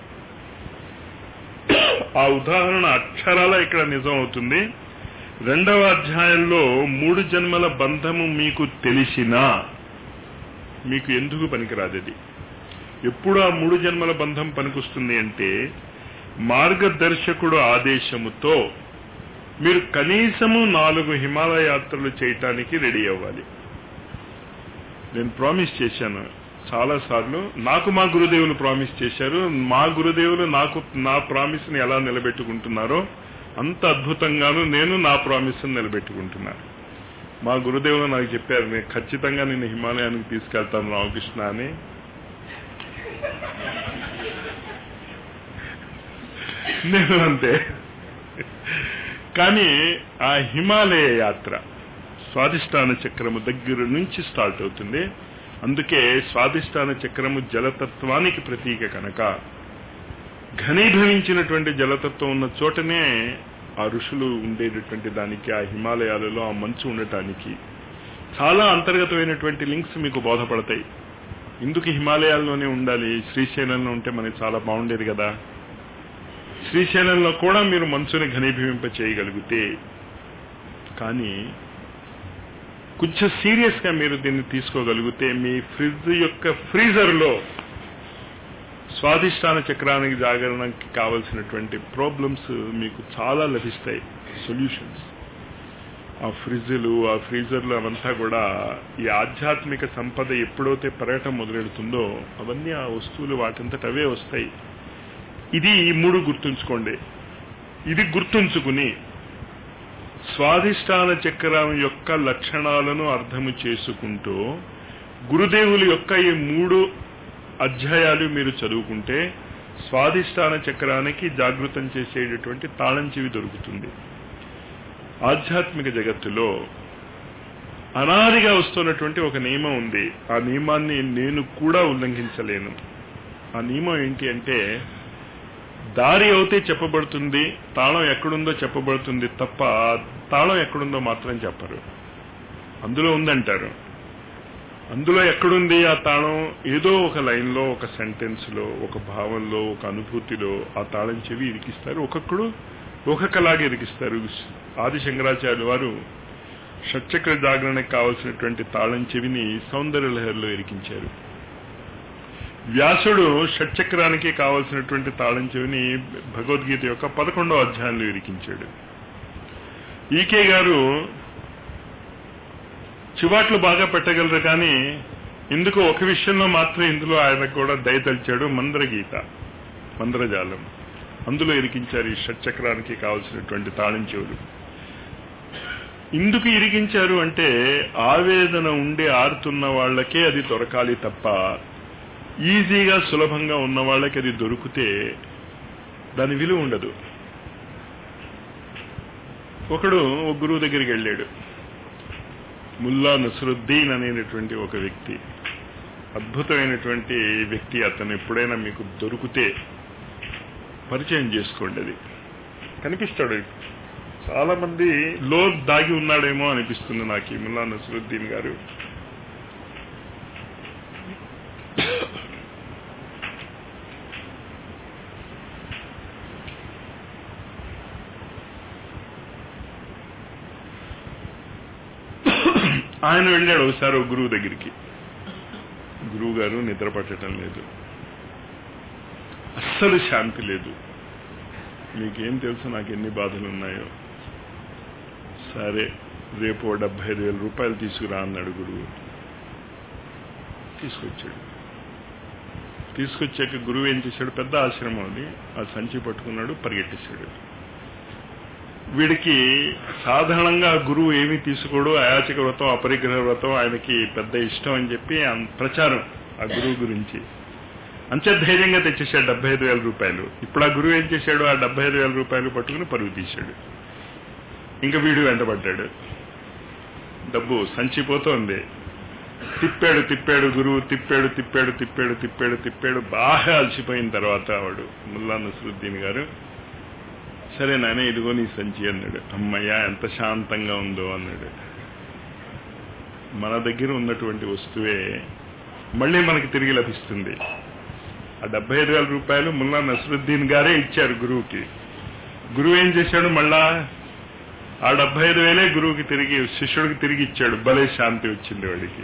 ఆ ఉదాహరణ అక్షరాల ఇక్కడ నిజం అవుతుంది రెండవ అధ్యాయంలో మూడు జన్మల బంధము మీకు తెలిసినా మీకు ఎందుకు పనికిరాదు అది ఎప్పుడు ఆ మూడు జన్మల బంధం పనికొస్తుంది అంటే మార్గదర్శకుడు ఆదేశముతో మీరు కనీసము నాలుగు హిమాలయ యాత్రలు చేయటానికి రెడీ అవ్వాలి నేను ప్రామిస్ చేశాను చాలా సార్లు నాకు మా గురుదేవులు ప్రామిస్ చేశారు మా గురుదేవులు నాకు నా ప్రామిస్ ని ఎలా నిలబెట్టుకుంటున్నారో అంత అద్భుతంగాను నేను నా ప్రామిస్ నిలబెట్టుకుంటున్నాను మా గురుదేవులు నాకు చెప్పారు నేను ఖచ్చితంగా నేను హిమాలయానికి తీసుకెళ్తాను రామకృష్ణ అని నేను అంతే కానీ ఆ హిమాలయ యాత్ర స్వాదిష్టాన చక్రము దగ్గర నుంచి స్టార్ట్ అవుతుంది అందుకే స్వాదిష్టాన చక్రము జలతత్వానికి ప్రతీక కనుక ఘనీభవించినటువంటి జలతత్వం ఉన్న చోటనే ఆ ఋషులు ఉండేటటువంటి దానికి ఆ హిమాలయాలలో ఆ మంచు ఉండటానికి చాలా అంతర్గతమైనటువంటి లింక్స్ మీకు బోధపడతాయి ఎందుకు హిమాలయాల్లోనే ఉండాలి శ్రీశైలంలో ఉంటే మనకి చాలా బాగుండేది కదా శ్రీశైలంలో కూడా మీరు మనసుని ఘనీభవింప చేయగలిగితే కానీ కొంచెం సీరియస్ గా మీరు దీన్ని తీసుకోగలిగితే మీ ఫ్రిడ్జ్ యొక్క ఫ్రీజర్ లో స్వాదిష్టాన చక్రానికి జాగరణకి కావలసినటువంటి ప్రాబ్లమ్స్ మీకు చాలా లభిస్తాయి సొల్యూషన్స్ ఆ ఫ్రిడ్జ్లు ఆ ఫ్రీజర్లు అవంతా కూడా ఈ ఆధ్యాత్మిక సంపద ఎప్పుడైతే పెరగటం మొదలెడుతుందో అవన్నీ ఆ వస్తువులు వాటింతట అవే వస్తాయి ఇది ఈ మూడు గుర్తుంచుకోండి ఇది గుర్తుంచుకుని స్వాధిష్టాన చక్రం యొక్క లక్షణాలను అర్థము చేసుకుంటూ గురుదేవుల యొక్క ఈ మూడు అధ్యాయాలు మీరు చదువుకుంటే స్వాధిష్టాన చక్రానికి జాగృతం చేసేటటువంటి తాళం చెవి దొరుకుతుంది ఆధ్యాత్మిక జగత్తులో అనాదిగా వస్తున్నటువంటి ఒక నియమం ఉంది ఆ నియమాన్ని నేను కూడా ఉల్లంఘించలేను ఆ నియమం ఏంటి అంటే దారి అవుతే చెప్పబడుతుంది తాళం ఎక్కడుందో చెప్పబడుతుంది తప్ప తాళం ఎక్కడుందో మాత్రం చెప్పరు అందులో ఉందంటారు అందులో ఎక్కడుంది ఆ తాళం ఏదో ఒక లైన్లో ఒక సెంటెన్స్లో ఒక భావంలో ఒక అనుభూతిలో ఆ తాళం చెవి ఇరికిస్తారు ఒక్కొక్కడు ఒక్కొక్కలాగా ఇరికిస్తారు ఆది శంకరాచార్యులు వారు షట్చక్ర జాగరణకు కావలసినటువంటి తాళం చెవిని సౌందర్య లహరిలో ఇరికించారు వ్యాసుడు షట్చక్రానికి కావలసినటువంటి తాళం చెవిని భగవద్గీత యొక్క పదకొండవ అధ్యాయంలో ఇరికించాడు ఈకే గారు చివాట్లు బాగా పెట్టగలరు కానీ ఇందుకు ఒక విషయంలో మాత్రం ఇందులో ఆయన కూడా దయతలిచాడు మంద్రగీత మంద్రజాలం అందులో ఇరికించారు ఈ షట్చక్రానికి కావలసినటువంటి తాళం చెవులు ఎందుకు ఇరికించారు అంటే ఆవేదన ఉండి ఆరుతున్న వాళ్ళకే అది దొరకాలి తప్ప ఈజీగా సులభంగా ఉన్న వాళ్ళకి అది దొరికితే దాని విలువ ఉండదు ఒకడు ఒక గురువు దగ్గరికి వెళ్ళాడు ముల్లా నసరుద్దీన్ అనేటటువంటి ఒక వ్యక్తి అద్భుతమైనటువంటి వ్యక్తి అతను ఎప్పుడైనా మీకు దొరికితే పరిచయం చేసుకోండి అది కనిపిస్తాడు చాలా మంది లో దాగి ఉన్నాడేమో అనిపిస్తుంది నాకు ఈ ముల్లా నసరుద్దీన్ గారు ఆయన వెళ్ళాడు ఒకసారి ఒక గురువు దగ్గరికి గురువు గారు నిద్ర పట్టడం లేదు అస్సలు శాంతి లేదు మీకేం తెలుసు నాకు ఎన్ని బాధలు ఉన్నాయో సరే రేపు ఓ డెబ్బై ఐదు వేల రూపాయలు తీసుకురా అన్నాడు గురువు తీసుకొచ్చాడు తీసుకొచ్చాక గురువు ఏం చేశాడు పెద్ద ఆశ్రమం అది ఆ సంచి పట్టుకున్నాడు పరిగెట్టేశాడు వీడికి సాధారణంగా గురువు ఏమీ తీసుకోడు అయాచక వ్రతం అపరిగ్రహ వ్రతం ఆయనకి పెద్ద ఇష్టం అని చెప్పి అన్- ప్రచారం ఆ గురువు గురించి అంతే ధైర్యంగా తెచ్చేశాడు డెబ్బై ఐదు వేల రూపాయలు ఇప్పుడు ఆ గురువు ఏం చేశాడు ఆ డెబ్బై ఐదు వేల రూపాయలు పట్టుకుని పరుగు తీశాడు ఇంకా వీడు వెంటబడ్డాడు డబ్బు సంచిపోతోంది తిప్పాడు తిప్పాడు గురువు తిప్పాడు తిప్పాడు తిప్పాడు తిప్పాడు తిప్పాడు బాగా అలసిపోయిన తర్వాత వాడు ముల్లా నసరుద్దీన్ గారు సరే నాయన ఇదిగో నీ సంచి అన్నాడు అమ్మయ్య ఎంత శాంతంగా ఉందో అన్నాడు మన దగ్గర ఉన్నటువంటి వస్తువే మళ్ళీ మనకి తిరిగి లభిస్తుంది ఆ డెబ్బై ఐదు వేల రూపాయలు ముల్లా నసరుద్దీన్ గారే ఇచ్చారు గురువుకి గురువు ఏం చేశాడు మళ్ళా ఆ డెబ్బై ఐదు వేలే గురువుకి తిరిగి శిష్యుడికి తిరిగి ఇచ్చాడు భలే శాంతి వచ్చింది వాడికి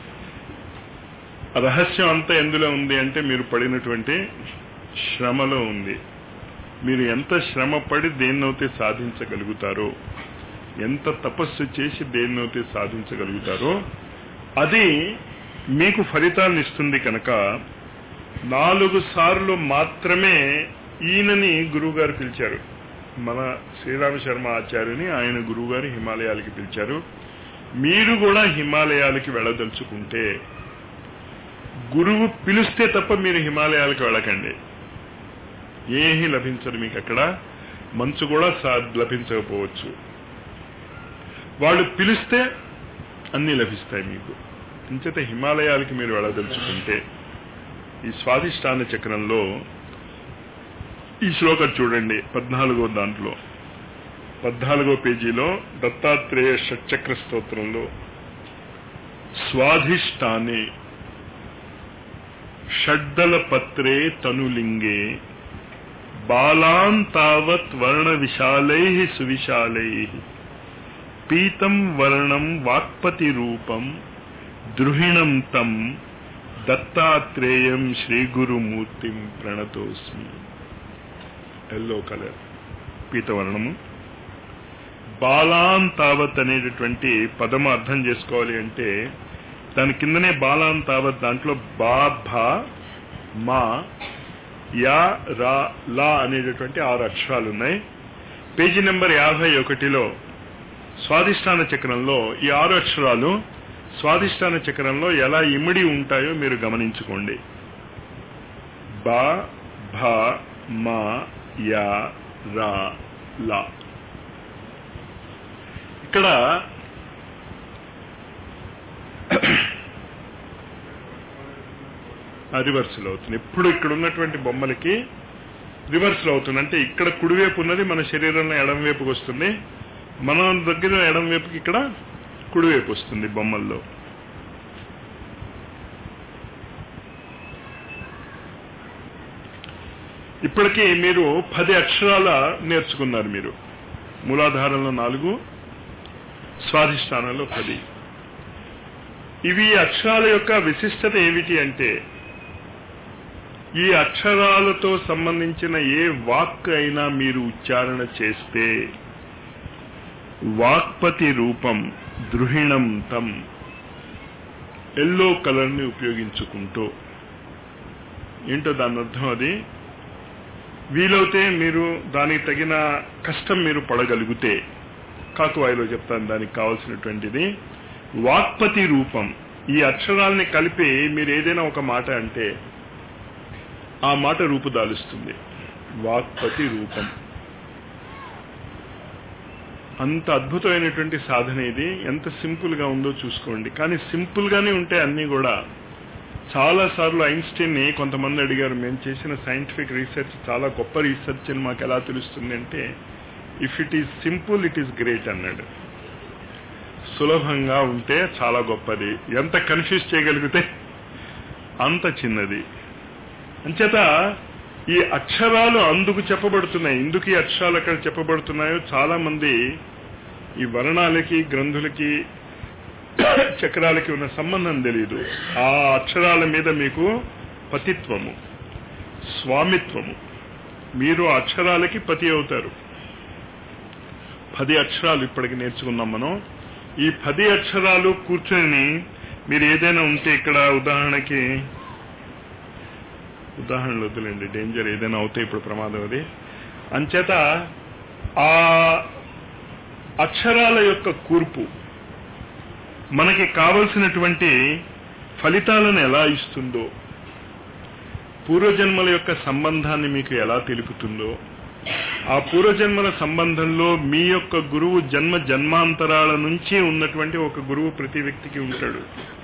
ఆ రహస్యం అంతా ఎందులో ఉంది అంటే మీరు పడినటువంటి శ్రమలో ఉంది మీరు ఎంత శ్రమ పడి దేన్నైతే సాధించగలుగుతారో ఎంత తపస్సు చేసి దేన్నైతే సాధించగలుగుతారో అది మీకు ఫలితాన్ని ఇస్తుంది కనుక నాలుగు సార్లు మాత్రమే ఈయనని గురువుగారు పిలిచారు మన శ్రీరామ శర్మ ఆచార్యుని ఆయన గురువుగారు హిమాలయాలకి పిలిచారు మీరు కూడా హిమాలయాలకి వెళ్ళదలుచుకుంటే గురువు పిలిస్తే తప్ప మీరు హిమాలయాలకు వెళ్ళకండి ఏమీ లభించదు మీకు అక్కడ మంచు కూడా సా- లభించకపోవచ్చు వాళ్ళు పిలిస్తే అన్నీ లభిస్తాయి మీకు అంచేత హిమాలయాలకి మీరు వెళ్ళదలుచుకుంటే ఈ స్వాధిష్టాన చక్రంలో ఈ శ్లోకం చూడండి పద్నాలుగో దాంట్లో పద్నాలుగో పేజీలో దత్తాత్రేయ షట్చక్ర స్తోత్రంలో స్వాధిష్టానే షడ్దల పత్రే తనులింగే బాలాన్ తావత్ వర్ణ విశాలై సువిశాలై పీతం వర్ణం వాక్పతి రూపం ద్రుహిణం తం దత్తాత్రేయం శ్రీగురుమూర్తిం ప్రణతోస్మి ఎల్లో కలర్ పీతవర్ణము బాలాన్ తావత్ అనేటటువంటి పదము అర్థం చేసుకోవాలి అంటే దాని కిందనే బాలాన్ తావత్ దాంట్లో బా భా మా యా రా లా అనేటటువంటి ఆరు అక్షరాలు ఉన్నాయి పేజీ నెంబర్ యాభై ఒకటిలో స్వాధిష్టాన చక్రంలో ఈ ఆరు అక్షరాలు స్వాధిష్టాన చక్రంలో ఎలా ఇమిడి ఉంటాయో మీరు గమనించుకోండి బా భా మా యా రా లా ఇక్కడ రివర్స్లో అవుతుంది ఎప్పుడు ఇక్కడ ఉన్నటువంటి బొమ్మలకి రివర్స్లో అవుతుంది అంటే ఇక్కడ కుడివైపు ఉన్నది మన శరీరంలో ఎడం వైపుకి వస్తుంది మన దగ్గర ఎడం వైపుకి ఇక్కడ కుడివైపు వస్తుంది బొమ్మల్లో ఇప్పటికీ మీరు పది అక్షరాల నేర్చుకున్నారు మీరు మూలాధారంలో నాలుగు స్వాధిష్టానంలో పది ఇవి అక్షరాల యొక్క విశిష్టత ఏమిటి అంటే ఈ అక్షరాలతో సంబంధించిన ఏ వాక్ అయినా మీరు ఉచ్చారణ చేస్తే వాక్పతి రూపం ద్రుహిణం తం ఎల్లో కలర్ని ఉపయోగించుకుంటూ ఏంటో దాని అర్థం అది వీలైతే మీరు దానికి తగిన కష్టం మీరు పడగలిగితే కాకువాయిలో చెప్తాను దానికి కావాల్సినటువంటిది వాక్పతి రూపం ఈ అక్షరాల్ని కలిపి మీరు ఏదైనా ఒక మాట అంటే ఆ మాట రూపుదాలుస్తుంది వాక్పతి రూపం అంత అద్భుతమైనటువంటి సాధన ఇది ఎంత సింపుల్ గా ఉందో చూసుకోండి కానీ సింపుల్ గానే ఉంటాయి అన్ని కూడా చాలా సార్లు ఐన్స్టీన్ ని కొంతమంది అడిగారు మేము చేసిన సైంటిఫిక్ రీసెర్చ్ చాలా గొప్ప రీసెర్చ్ అని మాకు ఎలా తెలుస్తుంది అంటే if it is simple it is great అన్నాడు సులభంగా ఉంటే చాలా గొప్పది ఎంత కన్ఫ్యూజ్ చేయగలిగితే అంత చిన్నది అంచేత ఈ అక్షరాలు అందుకు చెప్పబడుతున్నాయి ఎందుకు ఈ అక్షరాలు అక్కడ చెప్పబడుతున్నాయో చాలా మంది ఈ వర్ణాలకి గ్రంథులకి చక్రాలకి ఉన్న సంబంధం తెలియదు ఆ అక్షరాల మీద మీకు పతిత్వము స్వామిత్వము మీరు ఆ అక్షరాలకి పతి అవుతారు పది అక్షరాలు ఇప్పటికి నేర్చుకున్నాం మనం ఈ పది అక్షరాలు కూర్చొని మీరు ఏదైనా ఉంటే ఇక్కడ ఉదాహరణకి ఉదాహరణలు వద్దులేండి డేంజర్ ఏదైనా అవుతాయి ఇప్పుడు ప్రమాదం అది అంచేత ఆ అక్షరాల యొక్క కూర్పు మనకి కావలసినటువంటి ఫలితాలను ఎలా ఇస్తుందో పూర్వజన్మల యొక్క సంబంధాన్ని మీకు ఎలా తెలుపుతుందో ఆ పూర్వజన్మల సంబంధంలో మీ యొక్క గురువు జన్మ జన్మాంతరాల నుంచి ఉన్నటువంటి ఒక గురువు ప్రతి వ్యక్తికి ఉంటాడు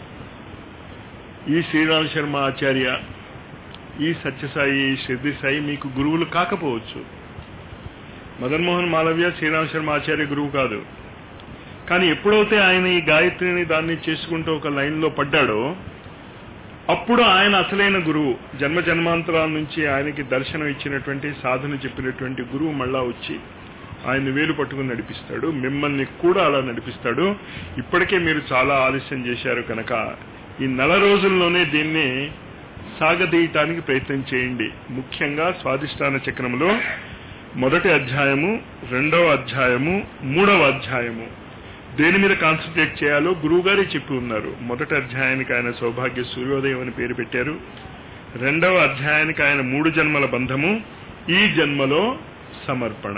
ఈ శ్రీరామ్ శర్మ ఆచార్య ఈ సత్యసాయి ఈ షిర్ది సాయి మీకు గురువులు కాకపోవచ్చు మదన్ మోహన్ మాలవ్య శ్రీరామ్ శర్మ ఆచార్య గురువు కాదు కానీ ఎప్పుడైతే ఆయన ఈ గాయత్రిని దాన్ని చేసుకుంటూ ఒక లైన్లో పడ్డాడో అప్పుడు ఆయన అసలైన గురువు జన్మ జన్మాంతరాల నుంచి ఆయనకి దర్శనం ఇచ్చినటువంటి సాధన చెప్పినటువంటి గురువు మళ్ళా వచ్చి ఆయన వేలు పట్టుకుని నడిపిస్తాడు మిమ్మల్ని కూడా అలా నడిపిస్తాడు ఇప్పటికే మీరు చాలా ఆలస్యం చేశారు కనుక ఈ నెల రోజుల్లోనే దీన్ని సాగదీయటానికి ప్రయత్నం చేయండి ముఖ్యంగా స్వాదిష్టాన చక్రములో మొదటి అధ్యాయము రెండవ అధ్యాయము మూడవ అధ్యాయము దేని మీద కాన్సన్ట్రేట్ చేయాలో గురువుగారే చెప్పి ఉన్నారు మొదటి అధ్యాయానికి ఆయన సౌభాగ్య సూర్యోదయం అని పేరు పెట్టారు రెండవ అధ్యాయానికి ఆయన మూడు జన్మల బంధము ఈ జన్మలో సమర్పణ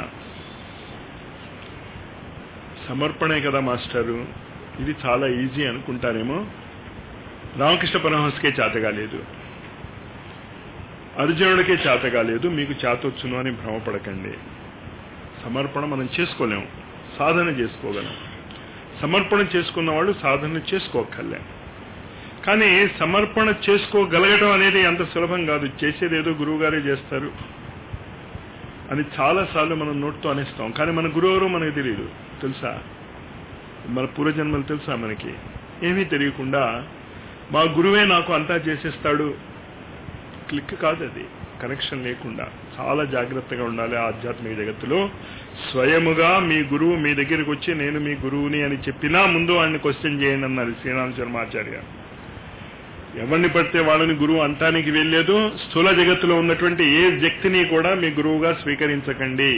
సమర్పణే కదా మాస్టరు ఇది చాలా ఈజీ అనుకుంటారేమో రామకృష్ణ పరమహంసకే చేతగాలేదు అర్జునుడికే చేతగాలేదు మీకు చేతొచ్చును అని భ్రమపడకండి సమర్పణ మనం చేసుకోలేము సాధన చేసుకోగలం సమర్పణ చేసుకున్న వాళ్ళు సాధన చేసుకోకర్లే కానీ సమర్పణ చేసుకోగలగటం అనేది అంత సులభం కాదు చేసేది ఏదో గురువు గారే చేస్తారు అని చాలాసార్లు మనం నోట్తో అనేస్తాం కానీ మన గురువురు మనకు తెలియదు తెలుసా మన పూర్వజన్మలు తెలుసా మనకి ఏమీ తెలియకుండా మా గురువే నాకు అంతా చేసేస్తాడు క్లిక్ కాదు అది కనెక్షన్ లేకుండా చాలా జాగ్రత్తగా ఉండాలి ఆధ్యాత్మిక జగత్తులో స్వయముగా మీ గురువు మీ దగ్గరికి వచ్చి నేను మీ గురువుని అని చెప్పినా ముందు ఆయన్ని క్వశ్చన్ చేయండి అన్నారు శ్రీరామ శర్మాచార్య ఎవరిని పడితే వాళ్ళని గురువు అంటానికి వెళ్ళలేదు స్థూల జగత్తులో ఉన్నటువంటి ఏ వ్యక్తిని కూడా మీ గురువుగా స్వీకరించకండి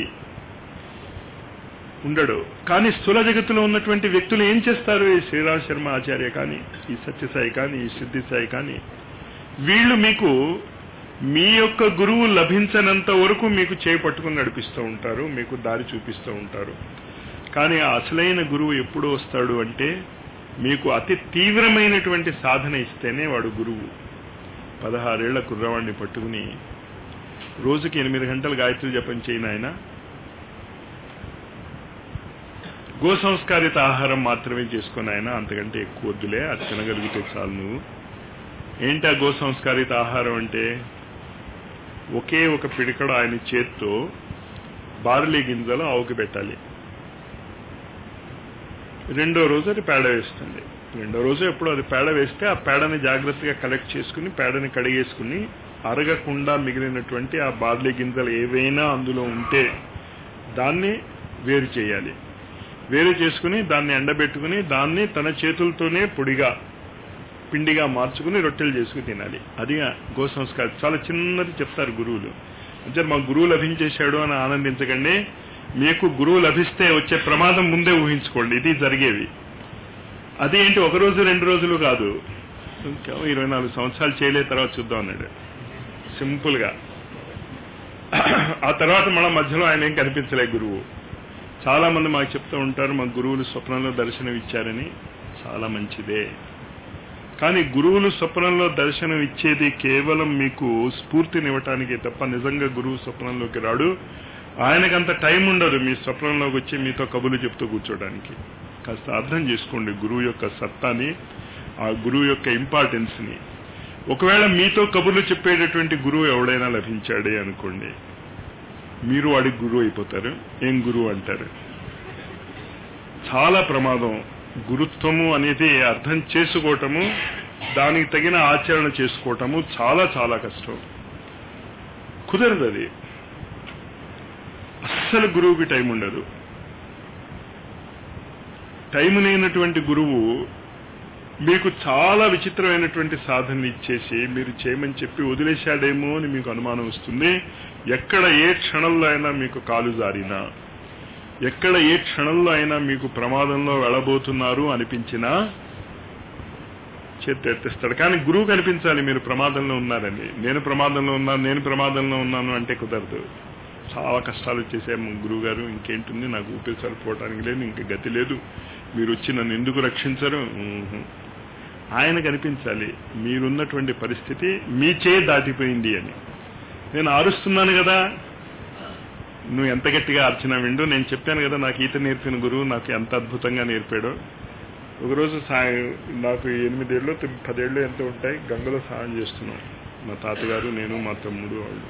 ఉండడు కానీ స్థూల జగత్తులో ఉన్నటువంటి వ్యక్తులు ఏం చేస్తారు ఈ శ్రీరామ శర్మ ఆచార్య కానీ ఈ సత్యసాయి కానీ ఈ సిద్ధి సాయి కానీ వీళ్ళు మీకు మీ యొక్క గురువు లభించనంత వరకు మీకు చేయి పట్టుకుని నడిపిస్తూ ఉంటారు మీకు దారి చూపిస్తూ ఉంటారు కానీ ఆ అసలైన గురువు ఎప్పుడు వస్తాడు అంటే మీకు అతి తీవ్రమైనటువంటి సాధన ఇస్తేనే వాడు గురువు పదహారేళ్ల కుర్రవాడిని పట్టుకుని రోజుకి ఎనిమిది గంటలు గాయత్రి జపం చేయను ఆయన గో సంస్కారిత ఆహారం మాత్రమే చేసుకుని ఆయన అంతకంటే ఎక్కువ వద్దులే అది తినగలిగితే చాలు నువ్వు ఏంటి ఆ గో సంస్కారిత ఆహారం అంటే ఒకే ఒక పిడికడ ఆయన చేత్తో బార్లీ గింజలు ఆవుకి పెట్టాలి రెండో రోజు అది పేడ వేస్తుంది రెండో రోజు ఎప్పుడు అది పేడ వేస్తే ఆ పేడని జాగ్రత్తగా కలెక్ట్ చేసుకుని పేడని కడిగేసుకుని అరగకుండా మిగిలినటువంటి ఆ బార్లీ గింజలు ఏవైనా అందులో ఉంటే దాన్ని వేరు చేయాలి వేరు చేసుకుని దాన్ని ఎండబెట్టుకుని దాన్ని తన చేతులతోనే పొడిగా పిండిగా మార్చుకుని రొట్టెలు చేసుకుని తినాలి అది గో సంస్కారం చాలా చిన్నది చెప్తారు గురువులు అంటే మా గురువు లభించేశాడు అని ఆనందించకండి మీకు గురువు లభిస్తే వచ్చే ప్రమాదం ముందే ఊహించుకోండి ఇది జరిగేవి అది ఏంటి ఒక రోజు రెండు రోజులు కాదు ఇంకా ఇరవై నాలుగు సంవత్సరాలు చేయలే తర్వాత చూద్దాం అన్నాడు సింపుల్గా ఆ తర్వాత మన మధ్యలో ఆయన ఏం కనిపించలే గురువు చాలా మంది మాకు చెప్తూ ఉంటారు మా గురువులు స్వప్నంలో దర్శనం ఇచ్చారని చాలా మంచిదే కానీ గురువులు స్వప్నంలో దర్శనం ఇచ్చేది కేవలం మీకు స్ఫూర్తినివ్వటానికి తప్ప నిజంగా గురువు స్వప్నంలోకి రాడు ఆయనకంత టైం ఉండదు మీ స్వప్నంలోకి వచ్చి మీతో కబులు చెప్తూ కూర్చోడానికి కాస్త అర్థం చేసుకోండి గురువు యొక్క సత్తాని ఆ గురువు యొక్క ఇంపార్టెన్స్ని ఒకవేళ మీతో కబుర్లు చెప్పేటటువంటి గురువు ఎవడైనా లభించాడే అనుకోండి మీరు వాడికి గురువు అయిపోతారు ఏం గురువు అంటారు చాలా ప్రమాదం గురుత్వము అనేది అర్థం చేసుకోవటము దానికి తగిన ఆచరణ చేసుకోవటము చాలా చాలా కష్టం కుదరదు అది అస్సలు గురువుకి టైం ఉండదు టైం లేనటువంటి గురువు మీకు చాలా విచిత్రమైనటువంటి సాధనలు ఇచ్చేసి మీరు చేయమని చెప్పి వదిలేశాడేమో అని మీకు అనుమానం వస్తుంది ఎక్కడ ఏ క్షణంలో అయినా మీకు కాలు జారినా ఎక్కడ ఏ క్షణంలో అయినా మీకు ప్రమాదంలో వెళ్ళబోతున్నారు అనిపించినా చేతి ఎత్తిస్తాడు కానీ గురువు కనిపించాలి మీరు ప్రమాదంలో ఉన్నారని నేను ప్రమాదంలో ఉన్నాను నేను ప్రమాదంలో ఉన్నాను అంటే కుదరదు చాలా కష్టాలు వచ్చేసాము గురువు గారు ఇంకేంటుంది నాకు ఊపిరి సరిపోవటానికి లేదు ఇంక గతి లేదు మీరు వచ్చి నన్ను ఎందుకు రక్షించరు ఊహు. ఆయన కనిపించాలి మీరున్నటువంటి పరిస్థితి మీ చేయి దాటిపోయింది అని నేను ఆరుస్తున్నాను కదా నువ్వు ఎంత గట్టిగా అర్చన విండు నేను చెప్పాను కదా నాకు ఈత నేర్పిన గురువు నాకు ఎంత అద్భుతంగా నేర్పాడో ఒకరోజు సాయం నాకు ఎనిమిదేళ్ళు తొమ్మిది- పదేళ్ళు ఎంత ఉంటాయి గంగలో స్నానం చేస్తున్నాం మా తాతగారు నేను మా తమ్ముడు వాళ్ళు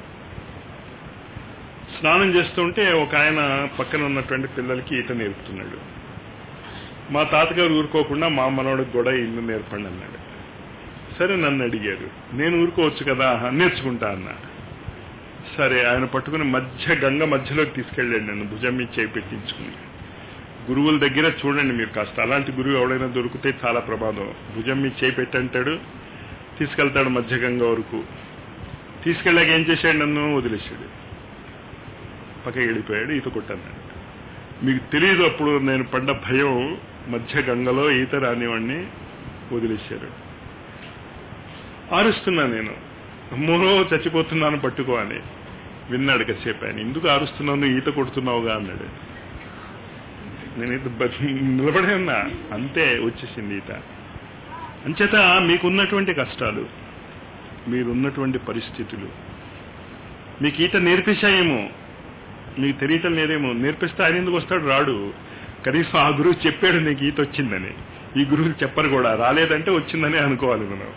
స్నానం చేస్తుంటే ఒక ఆయన పక్కన ఉన్నటువంటి పిల్లలకి ఈత నేర్పుతున్నాడు మా తాతగారు ఊరుకోకుండా మా మనవడికి కూడా ఇల్లు నేర్పండి అన్నాడు సరే నన్ను అడిగారు నేను ఊరుకోవచ్చు కదా నేర్చుకుంటా అన్నా సరే ఆయన పట్టుకుని మధ్య గంగ మధ్యలోకి తీసుకెళ్ళాడు నన్ను భుజం మీద చేయి పెట్టించుకుని గురువుల దగ్గర చూడండి మీరు కాస్త అలాంటి గురువు ఎవడైనా దొరికితే చాలా ప్రమాదం భుజం మీద చేయి పెట్టంటాడు తీసుకెళ్తాడు మధ్య గంగ వరకు తీసుకెళ్ళాక ఏం చేశాడు నన్ను వదిలేశాడు పక్కకి వెళ్ళిపోయాడు ఈత కొట్టన్నాడు మీకు తెలియదు అప్పుడు నేను పడ్డ భయం మధ్య గంగలో ఈత రానివాడిని వదిలేశారు ఆరుస్తున్నా నేను అమ్మో చచ్చిపోతున్నాను పట్టుకో అని విన్నాడు కాసేపు ఆయన ఎందుకు ఆరుస్తున్నావు నువ్వు ఈత కొడుతున్నావుగా అన్నాడు నేను ఈత బ- నిలబడే ఉన్నా అంతే వచ్చేసింది ఈత అంచేత మీకున్నటువంటి కష్టాలు మీరున్నటువంటి పరిస్థితులు మీకు ఈత నేర్పించాయేమో మీకు తెలియటం లేదేమో నేర్పిస్తే ఆయన ఎందుకు వస్తాడు రాడు కనీసం ఆ గురువు చెప్పాడు నీకు ఈత వచ్చిందని ఈ గురువులు చెప్పరు కూడా రాలేదంటే వచ్చిందని అనుకోవాలి మనం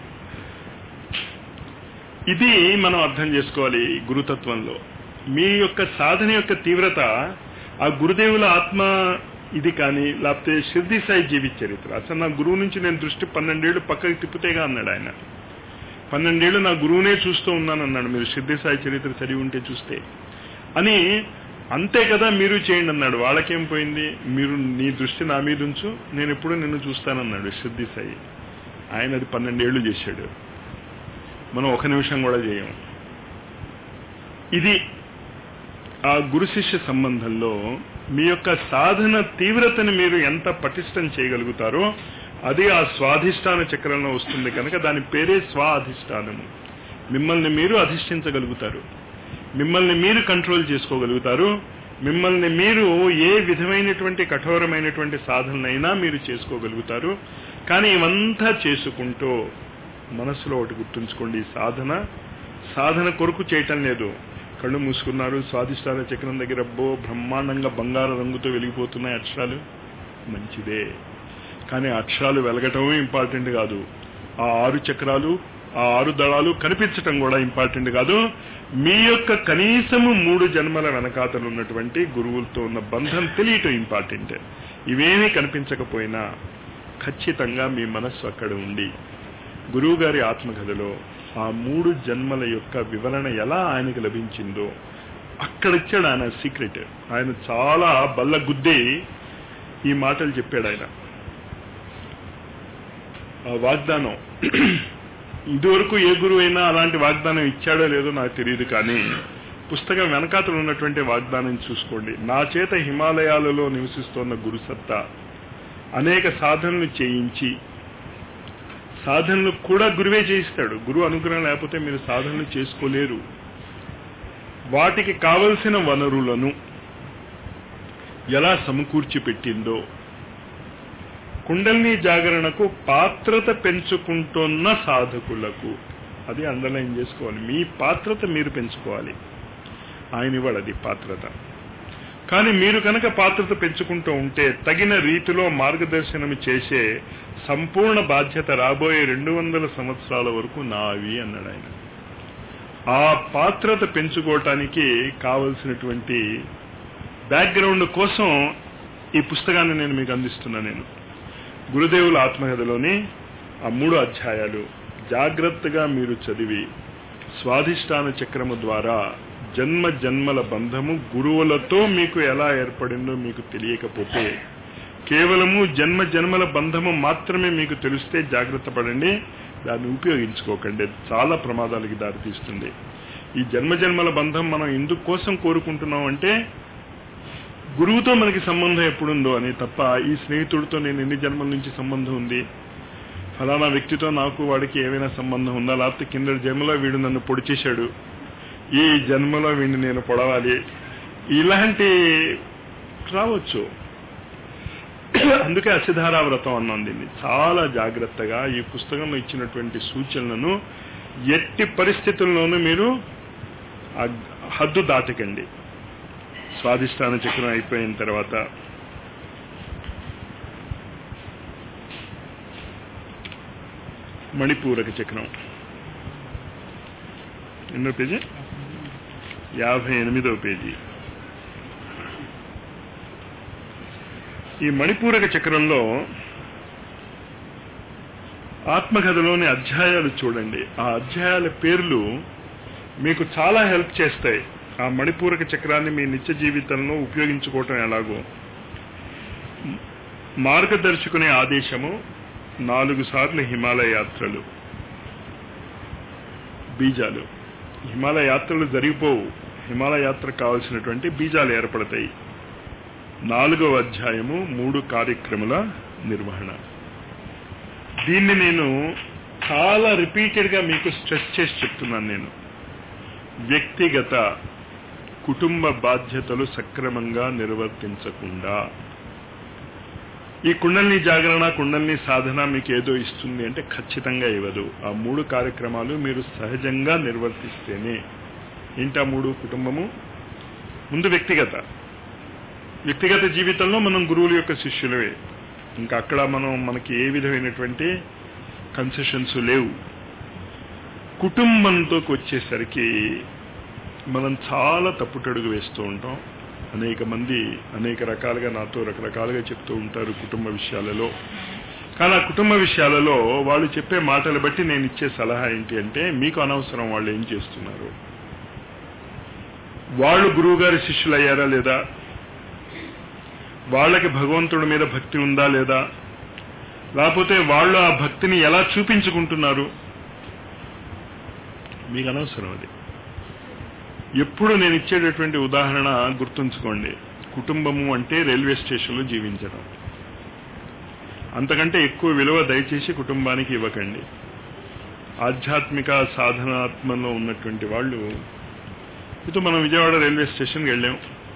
ఇది మనం అర్థం చేసుకోవాలి ఈ గురుతత్వంలో మీ యొక్క సాధన యొక్క తీవ్రత ఆ గురుదేవుల ఆత్మ ఇది కానీ లేకపోతే షిర్ది సాయి జీవిత చరిత్ర అసలు నా గురువు నుంచి నేను దృష్టి పన్నెండేళ్లు పక్కకి తిప్పుతేగా అన్నాడు ఆయన పన్నెండేళ్లు నా గురువునే చూస్తూ ఉన్నాను అన్నాడు మీరు షిర్ది సాయి చరిత్ర చదివి ఉంటే చూస్తే అని అంతే కదా మీరు చేయండి అన్నాడు వాళ్ళకేం పోయింది మీరు నీ దృష్టి నా మీద ఉంచు నేను ఎప్పుడు నిన్ను చూస్తానన్నాడు షిర్ది సాయి ఆయన అది పన్నెండేళ్లు చేశాడు మనం ఒక నిమిషం కూడా చేయం ఇది ఆ గురు శిష్య సంబంధంలో మీ యొక్క సాధన తీవ్రతని మీరు ఎంత పటిష్టం చేయగలుగుతారో అది ఆ స్వాధిష్టాన చక్రంలో వస్తుంది కనుక దాని పేరే స్వాధిష్టానము మిమ్మల్ని మీరు అధిష్ఠించగలుగుతారు మిమ్మల్ని మీరు కంట్రోల్ చేసుకోగలుగుతారు మిమ్మల్ని మీరు ఏ విధమైనటువంటి కఠోరమైనటువంటి సాధనైనా మీరు చేసుకోగలుగుతారు కానీ ఇవంతా చేసుకుంటూ మనసులో ఒకటి గుర్తుంచుకోండి ఈ సాధన సాధన కొరకు చేయటం లేదు కళ్ళు మూసుకున్నారు స్వాదిష్టాన చక్రం దగ్గర బో బ్రహ్మాండంగా బంగారు రంగుతో వెలిగిపోతున్నాయి అక్షరాలు మంచిదే కానీ అక్షరాలు వెలగటమే ఇంపార్టెంట్ కాదు ఆ ఆరు చక్రాలు ఆ ఆరు దళాలు కనిపించటం కూడా ఇంపార్టెంట్ కాదు మీ యొక్క కనీసము మూడు జన్మల వెనకాతలు ఉన్నటువంటి గురువులతో ఉన్న బంధం తెలియటం ఇంపార్టెంట్ ఇవేమీ కనిపించకపోయినా ఖచ్చితంగా మీ మనస్సు అక్కడ ఉండి గురువు గారి ఆత్మకథలో ఆ మూడు జన్మల యొక్క వివరణ ఎలా ఆయనకు లభించిందో అక్కడ ఇచ్చాడు ఆయన సీక్రెట్ ఆయన చాలా బల్ల గుద్ది ఈ మాటలు చెప్పాడు ఆయన ఆ వాగ్దానం ఇదివరకు ఏ గురువు అయినా అలాంటి వాగ్దానం ఇచ్చాడో లేదో నాకు తెలియదు కానీ పుస్తకం వెనకాతలు ఉన్నటువంటి వాగ్దానం చూసుకోండి నా చేత హిమాలయాలలో నివసిస్తున్న గురుసత్తా అనేక సాధనలు చేయించి సాధనలు కూడా గురువే చేయిస్తాడు గురువు అనుగ్రహం లేకపోతే మీరు సాధనలు చేసుకోలేరు వాటికి కావలసిన వనరులను ఎలా సమకూర్చి పెట్టిందో కుండల్ని జాగరణకు పాత్రత పెంచుకుంటున్న సాధకులకు అది అండర్లైన్ చేసుకోవాలి మీ పాత్రత మీరు పెంచుకోవాలి ఆయన ఇవ్వడు అది పాత్రత కానీ మీరు కనుక పాత్రత పెంచుకుంటూ ఉంటే తగిన రీతిలో మార్గదర్శనం చేసే సంపూర్ణ బాధ్యత రాబోయే రెండు వందల సంవత్సరాల వరకు నావి అన్నాడు ఆయన ఆ పాత్రత పెంచుకోవటానికి కావలసినటువంటి బ్యాక్గ్రౌండ్ కోసం ఈ పుస్తకాన్ని నేను మీకు అందిస్తున్నా నేను గురుదేవుల ఆత్మకథలోని ఆ మూడు అధ్యాయాలు జాగ్రత్తగా మీరు చదివి స్వాధిష్టాన చక్రము ద్వారా జన్మ జన్మల బంధము గురువులతో మీకు ఎలా ఏర్పడిందో మీకు తెలియకపోతే కేవలము జన్మ జన్మల బంధము మాత్రమే మీకు తెలిస్తే జాగ్రత్త పడండి దాన్ని ఉపయోగించుకోకండి అది చాలా ప్రమాదాలకి దారితీస్తుంది ఈ జన్మ జన్మల బంధం మనం ఎందుకు కోసం కోరుకుంటున్నాం అంటే గురువుతో మనకి సంబంధం ఎప్పుడుందో అని తప్ప ఈ స్నేహితుడితో నేను ఎన్ని జన్మల నుంచి సంబంధం ఉంది ఫలానా వ్యక్తితో నాకు వాడికి ఏమైనా సంబంధం ఉందా లేకపోతే కింద జన్మలో వీడు నన్ను పొడి చేశాడు ఈ జన్మలో వీడిని నేను పొడవాలి ఇలాంటి రావచ్చు అందుకే అసిధారా వ్రతం అన్నాం దీన్ని చాలా జాగ్రత్తగా ఈ పుస్తకంలో ఇచ్చినటువంటి సూచనలను ఎట్టి పరిస్థితుల్లోనూ మీరు ఆ హద్దు దాటకండి స్వాదిష్టాన చక్రం అయిపోయిన తర్వాత మణిపూరక చక్రం ఎన్నో పేజీ యాభై ఎనిమిదవ పేజీ ఈ మణిపూరక చక్రంలో ఆత్మకథలోని అధ్యాయాలు చూడండి ఆ అధ్యాయాల పేర్లు మీకు చాలా హెల్ప్ చేస్తాయి ఆ మణిపూరక చక్రాన్ని మీ నిత్య జీవితంలో ఉపయోగించుకోవటం ఎలాగో మార్గదర్శకుని ఆదేశము నాలుగు సార్లు హిమాలయ యాత్రలు బీజాలు హిమాలయ యాత్రలు జరిగిపోవు హిమాలయ యాత్ర కావలసినటువంటి బీజాలు ఏర్పడతాయి నాలుగవ అధ్యాయము మూడు కార్యక్రమాల నిర్వహణ దీన్ని నేను చాలా రిపీటెడ్ గా మీకు స్ట్రెస్ చేసి చెప్తున్నాను నేను వ్యక్తిగత కుటుంబ బాధ్యతలు సక్రమంగా నిర్వర్తించకుండా ఈ కుండల్ని జాగరణ కుండల్ని సాధన మీకు ఏదో ఇస్తుంది అంటే ఖచ్చితంగా ఇవ్వదు ఆ మూడు కార్యక్రమాలు మీరు సహజంగా నిర్వర్తిస్తేనే ఏంటి ఆ మూడు కుటుంబము ముందు వ్యక్తిగత వ్యక్తిగత జీవితంలో మనం గురువుల యొక్క శిష్యులవే ఇంకా అక్కడ మనం మనకి ఏ విధమైనటువంటి కన్సెషన్స్ లేవు కుటుంబంతోకి వచ్చేసరికి మనం చాలా తప్పుటడుగు వేస్తూ ఉంటాం అనేక మంది అనేక రకాలుగా నాతో రకరకాలుగా చెప్తూ ఉంటారు కుటుంబ విషయాలలో కానీ ఆ కుటుంబ విషయాలలో వాళ్ళు చెప్పే మాటలు బట్టి నేను ఇచ్చే సలహా ఏంటి అంటే మీకు అనవసరం వాళ్ళు ఏం చేస్తున్నారు వాళ్ళు గురువుగారి శిష్యులు అయ్యారా లేదా వాళ్ళకి భగవంతుడి మీద భక్తి ఉందా లేదా లేకపోతే వాళ్ళు ఆ భక్తిని ఎలా చూపించుకుంటున్నారు మీకు అనవసరం అది ఎప్పుడు నేను ఇచ్చేటటువంటి ఉదాహరణ గుర్తుంచుకోండి కుటుంబము అంటే రైల్వే స్టేషన్లో జీవించడం అంతకంటే ఎక్కువ విలువ దయచేసి కుటుంబానికి ఇవ్వకండి ఆధ్యాత్మిక సాధనాత్మలో ఉన్నటువంటి వాళ్ళు ఇటు మనం విజయవాడ రైల్వే స్టేషన్కి వెళ్ళాం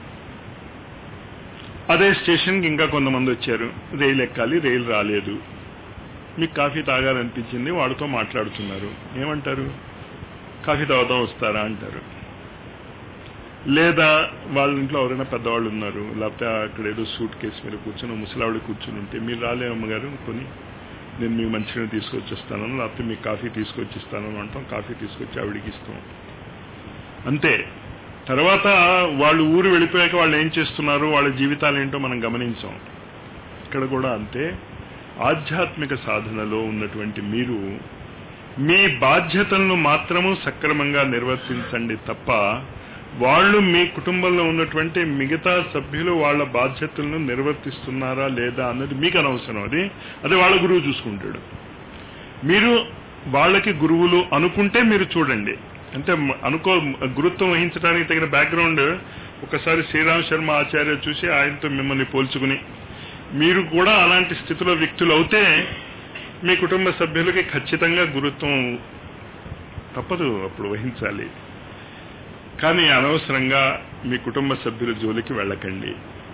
అదే స్టేషన్కి ఇంకా కొంతమంది వచ్చారు రైలు ఎక్కాలి రైలు రాలేదు మీకు కాఫీ తాగాలనిపించింది వాడితో మాట్లాడుతున్నారు ఏమంటారు కాఫీ తాగుతాం వస్తారా అంటారు లేదా వాళ్ళ ఇంట్లో ఎవరైనా పెద్దవాళ్ళు ఉన్నారు లేకపోతే అక్కడ ఏదో సూట్ కేసు మీద కూర్చొని ముసలావిడ కూర్చుని ఉంటే మీరు రాలే అమ్మగారు కొని నేను మీకు మంచిగా తీసుకొచ్చిస్తాను లేకపోతే మీకు కాఫీ తీసుకొచ్చిస్తాను అంటాం కాఫీ తీసుకొచ్చి ఆవిడికి ఇస్తాం అంతే తర్వాత వాళ్ళు ఊరు వెళ్ళిపోయాక వాళ్ళు ఏం చేస్తున్నారు వాళ్ళ జీవితాలు ఏంటో మనం గమనించాం ఇక్కడ కూడా అంతే ఆధ్యాత్మిక సాధనలో ఉన్నటువంటి మీరు మీ బాధ్యతలను మాత్రము సక్రమంగా నిర్వర్తించండి తప్ప వాళ్ళు మీ కుటుంబంలో ఉన్నటువంటి మిగతా సభ్యులు వాళ్ళ బాధ్యతలను నిర్వర్తిస్తున్నారా లేదా అన్నది మీకు అనవసరం అది అది వాళ్ళ గురువు చూసుకుంటాడు మీరు వాళ్ళకి గురువులు అనుకుంటే మీరు చూడండి అంటే అనుకో గురుత్వం వహించడానికి తగిన బ్యాక్గ్రౌండ్ ఒకసారి శ్రీరామ్ శర్మ ఆచార్య చూసి ఆయనతో మిమ్మల్ని పోల్చుకుని మీరు కూడా అలాంటి స్థితిలో వ్యక్తులు అవుతే మీ కుటుంబ సభ్యులకి ఖచ్చితంగా గురుత్వం తప్పదు అప్పుడు వహించాలి కానీ అనవసరంగా మీ కుటుంబ సభ్యుల జోలికి వెళ్ళకండి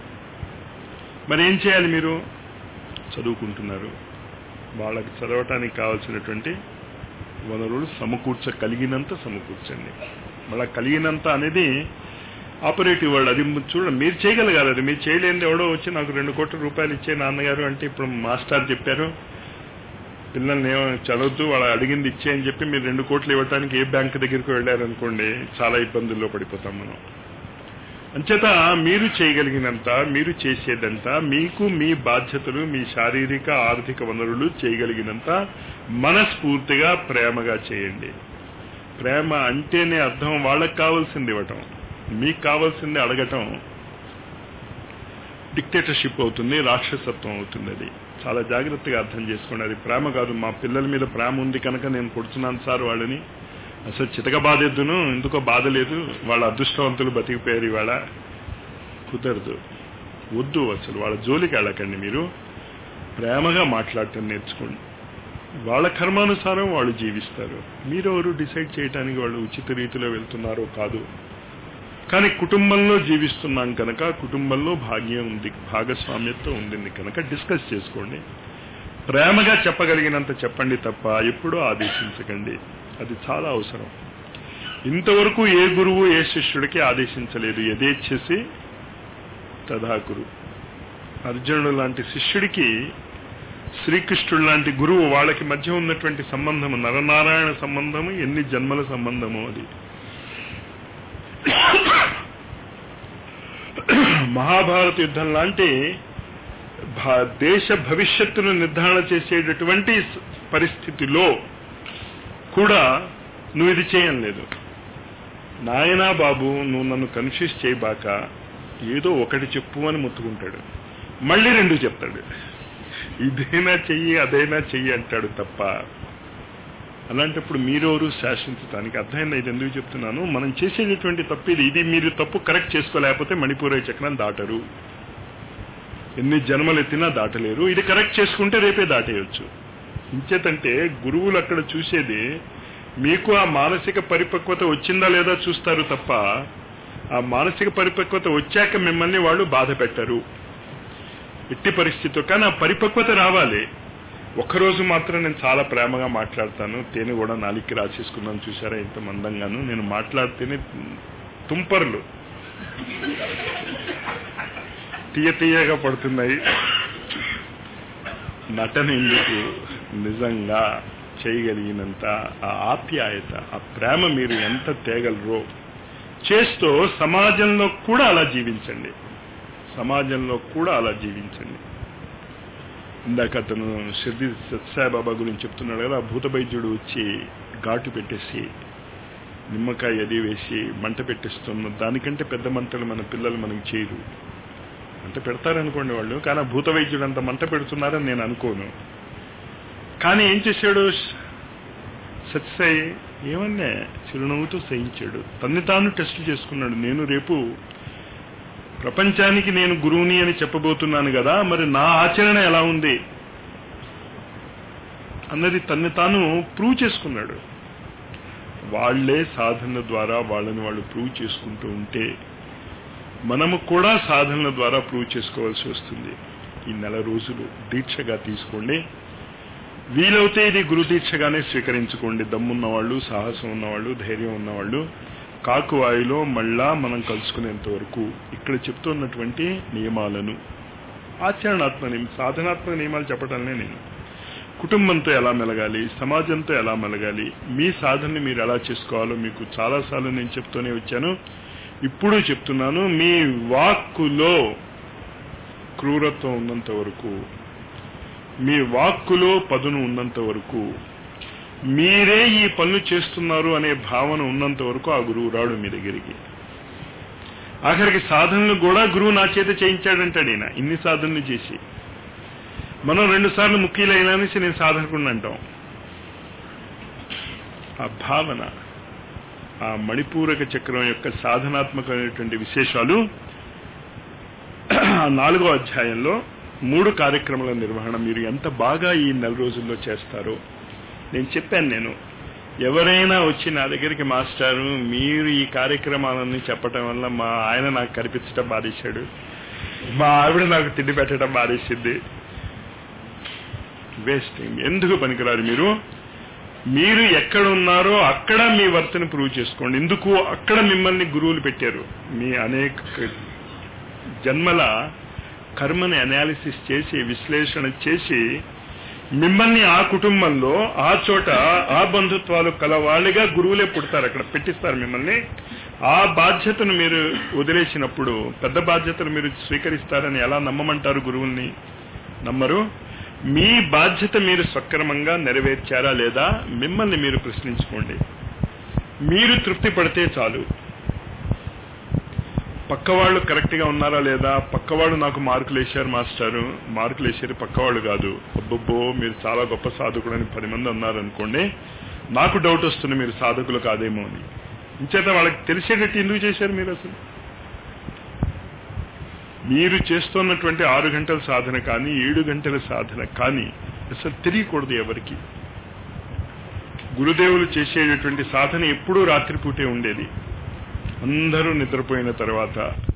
మరి ఏం చేయాలి మీరు చదువుకుంటున్నారు వాళ్ళకి చదవటానికి కావాల్సినటువంటి వనరులు సమకూర్చగలిగినంత సమకూర్చండి మళ్ళా కలిగినంత అనేది ఆపరేటివ్ వర్డ్ అది చూడండి మీరు చేయగలగాలి అది మీరు చేయలేనిది ఎవడో వచ్చి నాకు రెండు కోట్ల రూపాయలు ఇచ్చే నాన్నగారు అంటే ఇప్పుడు మాస్టర్ చెప్పారు పిల్లల్ని ఏమో చదవద్దు వాళ్ళు అడిగింది ఇచ్చే అని చెప్పి మీరు రెండు కోట్లు ఇవ్వడానికి ఏ బ్యాంక్ దగ్గరికి వెళ్ళారనుకోండి చాలా ఇబ్బందుల్లో పడిపోతాం మనం అంచేత మీరు చేయగలిగినంత మీరు చేసేదంత మీకు మీ బాధ్యతలు మీ శారీరక ఆర్థిక వనరులు చేయగలిగినంత మనస్ఫూర్తిగా ప్రేమగా చేయండి ప్రేమ అంటేనే అర్థం వాళ్ళకి కావాల్సింది ఇవ్వటం మీకు కావాల్సింది అడగటం డిక్టేటర్షిప్ అవుతుంది రాక్షసత్వం అవుతుంది అది చాలా జాగ్రత్తగా అర్థం చేసుకోండి అది ప్రేమ కాదు మా పిల్లల మీద ప్రేమ ఉంది కనుక నేను కొడుతున్నాను సార్ వాళ్ళని అసలు చితక బాధెద్దును ఎందుకో బాధ లేదు వాళ్ళ అదృష్టవంతులు బతికిపోయారు ఇవాళ కుదరదు వద్దు అసలు వాళ్ళ జోలికి వెళ్ళకండి మీరు ప్రేమగా మాట్లాడటం నేర్చుకోండి వాళ్ళ కర్మానుసారం వాళ్ళు జీవిస్తారు మీరెవరు డిసైడ్ చేయడానికి వాళ్ళు ఉచిత రీతిలో వెళ్తున్నారో కాదు కానీ కుటుంబంలో జీవిస్తున్నాం కనుక కుటుంబంలో భాగ్యం ఉంది భాగస్వామ్యత్వం ఉండింది కనుక డిస్కస్ చేసుకోండి ప్రేమగా చెప్పగలిగినంత చెప్పండి తప్ప ఎప్పుడూ ఆదేశించకండి అది చాలా అవసరం ఇంతవరకు ఏ గురువు ఏ శిష్యుడికి ఆదేశించలేదు యథేచ్ఛసి తథాకురు అర్జునుడు లాంటి శిష్యుడికి శ్రీకృష్ణుడు లాంటి గురువు వాళ్ళకి మధ్య ఉన్నటువంటి సంబంధము నరనారాయణ సంబంధము ఎన్ని జన్మల సంబంధము అది మహాభారత యుద్ధం లాంటి భా- దేశ భవిష్యత్తును నిర్ధారణ చేసేటటువంటి స- పరిస్థితిలో కూడా నువ్వు ఇది చేయలేదు నాయనా బాబు నువ్వు నన్ను కన్ఫ్యూజ్ చేయబాక ఏదో ఒకటి చెప్పు అని ముత్తుకుంటాడు మళ్ళీ రెండు చెప్తాడు ఇదైనా చెయ్యి అదైనా చెయ్యి అంటాడు తప్ప అలాంటప్పుడు మీరెవరు శాసించడానికి అర్థమైంది ఇది ఎందుకు చెప్తున్నాను మనం చేసేటటువంటి తప్పు ఇది ఇది మీరు తప్పు కరెక్ట్ చేసుకోలేకపోతే మణిపూర చక్రం దాటరు ఎన్ని జన్మలు ఎత్తినా దాటలేరు ఇది కరెక్ట్ చేసుకుంటే రేపే దాటేయచ్చు ఇంచేతంటే గురువులు అక్కడ చూసేది మీకు ఆ మానసిక పరిపక్వత వచ్చిందా లేదా చూస్తారు తప్ప ఆ మానసిక పరిపక్వత వచ్చాక మిమ్మల్ని వాళ్ళు బాధ పెట్టరు ఎట్టి పరిస్థితి కానీ ఆ పరిపక్వత రావాలి ఒక్కరోజు మాత్రం నేను చాలా ప్రేమగా మాట్లాడతాను తేనె కూడా నాలికి రాసేసుకున్నాను చూసారా ఇంత మందంగాను నేను మాట్లాడితేనే తుంపర్లు తీయ తీయగా పడుతున్నాయి నటన ఎందుకు నిజంగా చేయగలిగినంత ఆ ఆప్యాయత ఆ ప్రేమ మీరు ఎంత తేగలరో చేస్తూ సమాజంలో కూడా అలా జీవించండి సమాజంలో కూడా అలా జీవించండి ఇందాక అతను షిర్ది సత్సాయిబాబా గురించి చెప్తున్నాడు కదా ఆ భూత వైద్యుడు వచ్చి ఘాటు పెట్టేసి నిమ్మకాయ అది వేసి మంట పెట్టిస్తున్న దానికంటే పెద్ద మంటలు మన పిల్లలు మనకి చేయరు మంట పెడతారనుకోండి వాళ్ళు కానీ ఆ భూత వైద్యుడు అంత మంట పెడుతున్నారని నేను అనుకోను కానీ ఏం చేశాడు సత్సాయి ఏమన్నా చిరునవ్వుతో సహించాడు తన్ని తాను టెస్ట్ చేసుకున్నాడు నేను రేపు ప్రపంచానికి నేను గురువుని అని చెప్పబోతున్నాను కదా మరి నా ఆచరణ ఎలా ఉంది అన్నది తన్ని తాను ప్రూవ్ చేసుకున్నాడు వాళ్లే సాధన ద్వారా వాళ్ళని వాళ్ళు ప్రూవ్ చేసుకుంటూ ఉంటే మనము కూడా సాధనల ద్వారా ప్రూవ్ చేసుకోవాల్సి వస్తుంది ఈ నెల రోజులు దీక్షగా తీసుకోండి వీలవుతే ఇది గురు దీక్షగానే స్వీకరించుకోండి దమ్మున్న వాళ్ళు సాహసం ఉన్నవాళ్ళు ధైర్యం ఉన్నవాళ్ళు కాకువాయిలో మళ్ళా మనం కలుసుకునేంత వరకు ఇక్కడ చెప్తున్నటువంటి నియమాలను ఆచరణాత్మక నియమం సాధనాత్మక నియమాలు చెప్పటంలే నేను కుటుంబంతో ఎలా మెలగాలి సమాజంతో ఎలా మెలగాలి మీ సాధనని మీరు ఎలా చేసుకోవాలో మీకు చాలాసార్లు నేను చెప్తూనే వచ్చాను ఇప్పుడు చెప్తున్నాను మీ వాక్కులో క్రూరత్వం ఉన్నంత వరకు మీ వాక్కులో పదును ఉన్నంత వరకు మీరే ఈ పనులు చేస్తున్నారు అనే భావన ఉన్నంత వరకు ఆ గురువు రాడు మీ దగ్గరికి ఆఖరికి సాధనలు కూడా గురువు నా చేత చేయించాడంటాడు ఈయన ఇన్ని సాధనలు చేసి మనం రెండు సార్లు ముక్కీలైనా అనేసి నేను సాధనకుండా అంటాం ఆ భావన ఆ మణిపూరక చక్రం యొక్క సాధనాత్మకమైనటువంటి విశేషాలు ఆ నాలుగో అధ్యాయంలో మూడు కార్యక్రమాల నిర్వహణ మీరు ఎంత బాగా ఈ నెల రోజుల్లో చేస్తారో నేను చెప్పాను నేను ఎవరైనా వచ్చి నా దగ్గరికి మాస్టారు మీరు ఈ కార్యక్రమాలన్నీ చెప్పటం వల్ల మా ఆయన నాకు కనిపించడం బాధేశాడు మా ఆవిడ నాకు తిండి పెట్టడం బాధేసింది వేస్ట్ ఎందుకు పనికిరారు మీరు మీరు ఎక్కడ ఉన్నారో అక్కడ మీ వర్తను ప్రూవ్ చేసుకోండి ఎందుకు అక్కడ మిమ్మల్ని గురువులు పెట్టారు మీ అనేక జన్మల కర్మని అనాలిసిస్ చేసి విశ్లేషణ చేసి మిమ్మల్ని ఆ కుటుంబంలో ఆ చోట ఆ బంధుత్వాలు కలవాళ్ళుగా గురువులే పుడతారు అక్కడ పెట్టిస్తారు మిమ్మల్ని ఆ బాధ్యతను మీరు వదిలేసినప్పుడు పెద్ద బాధ్యతను మీరు స్వీకరిస్తారని ఎలా నమ్మమంటారు గురువుల్ని నమ్మరు మీ బాధ్యత మీరు సక్రమంగా నెరవేర్చారా లేదా మిమ్మల్ని మీరు ప్రశ్నించుకోండి మీరు తృప్తి పడితే చాలు పక్కవాళ్ళు కరెక్ట్ గా ఉన్నారా లేదా పక్కవాళ్ళు నాకు మార్కులు వేశారు మాస్టారు మార్కులు వేసారు పక్కవాళ్ళు కాదు అబ్బబ్బో మీరు చాలా గొప్ప సాధకుడు అని పది మంది అన్నారనుకోండి నాకు డౌట్ వస్తుంది మీరు సాధకులు కాదేమో అని ఇంచేత వాళ్ళకి తెలిసేటట్టు ఎందుకు చేశారు మీరు అసలు మీరు చేస్తున్నటువంటి ఆరు గంటల సాధన కానీ ఏడు గంటల సాధన కానీ అసలు తెలియకూడదు ఎవరికి గురుదేవులు చేసేటటువంటి సాధన ఎప్పుడూ రాత్రిపూటే ఉండేది అందరూ నిద్రపోయిన తర్వాత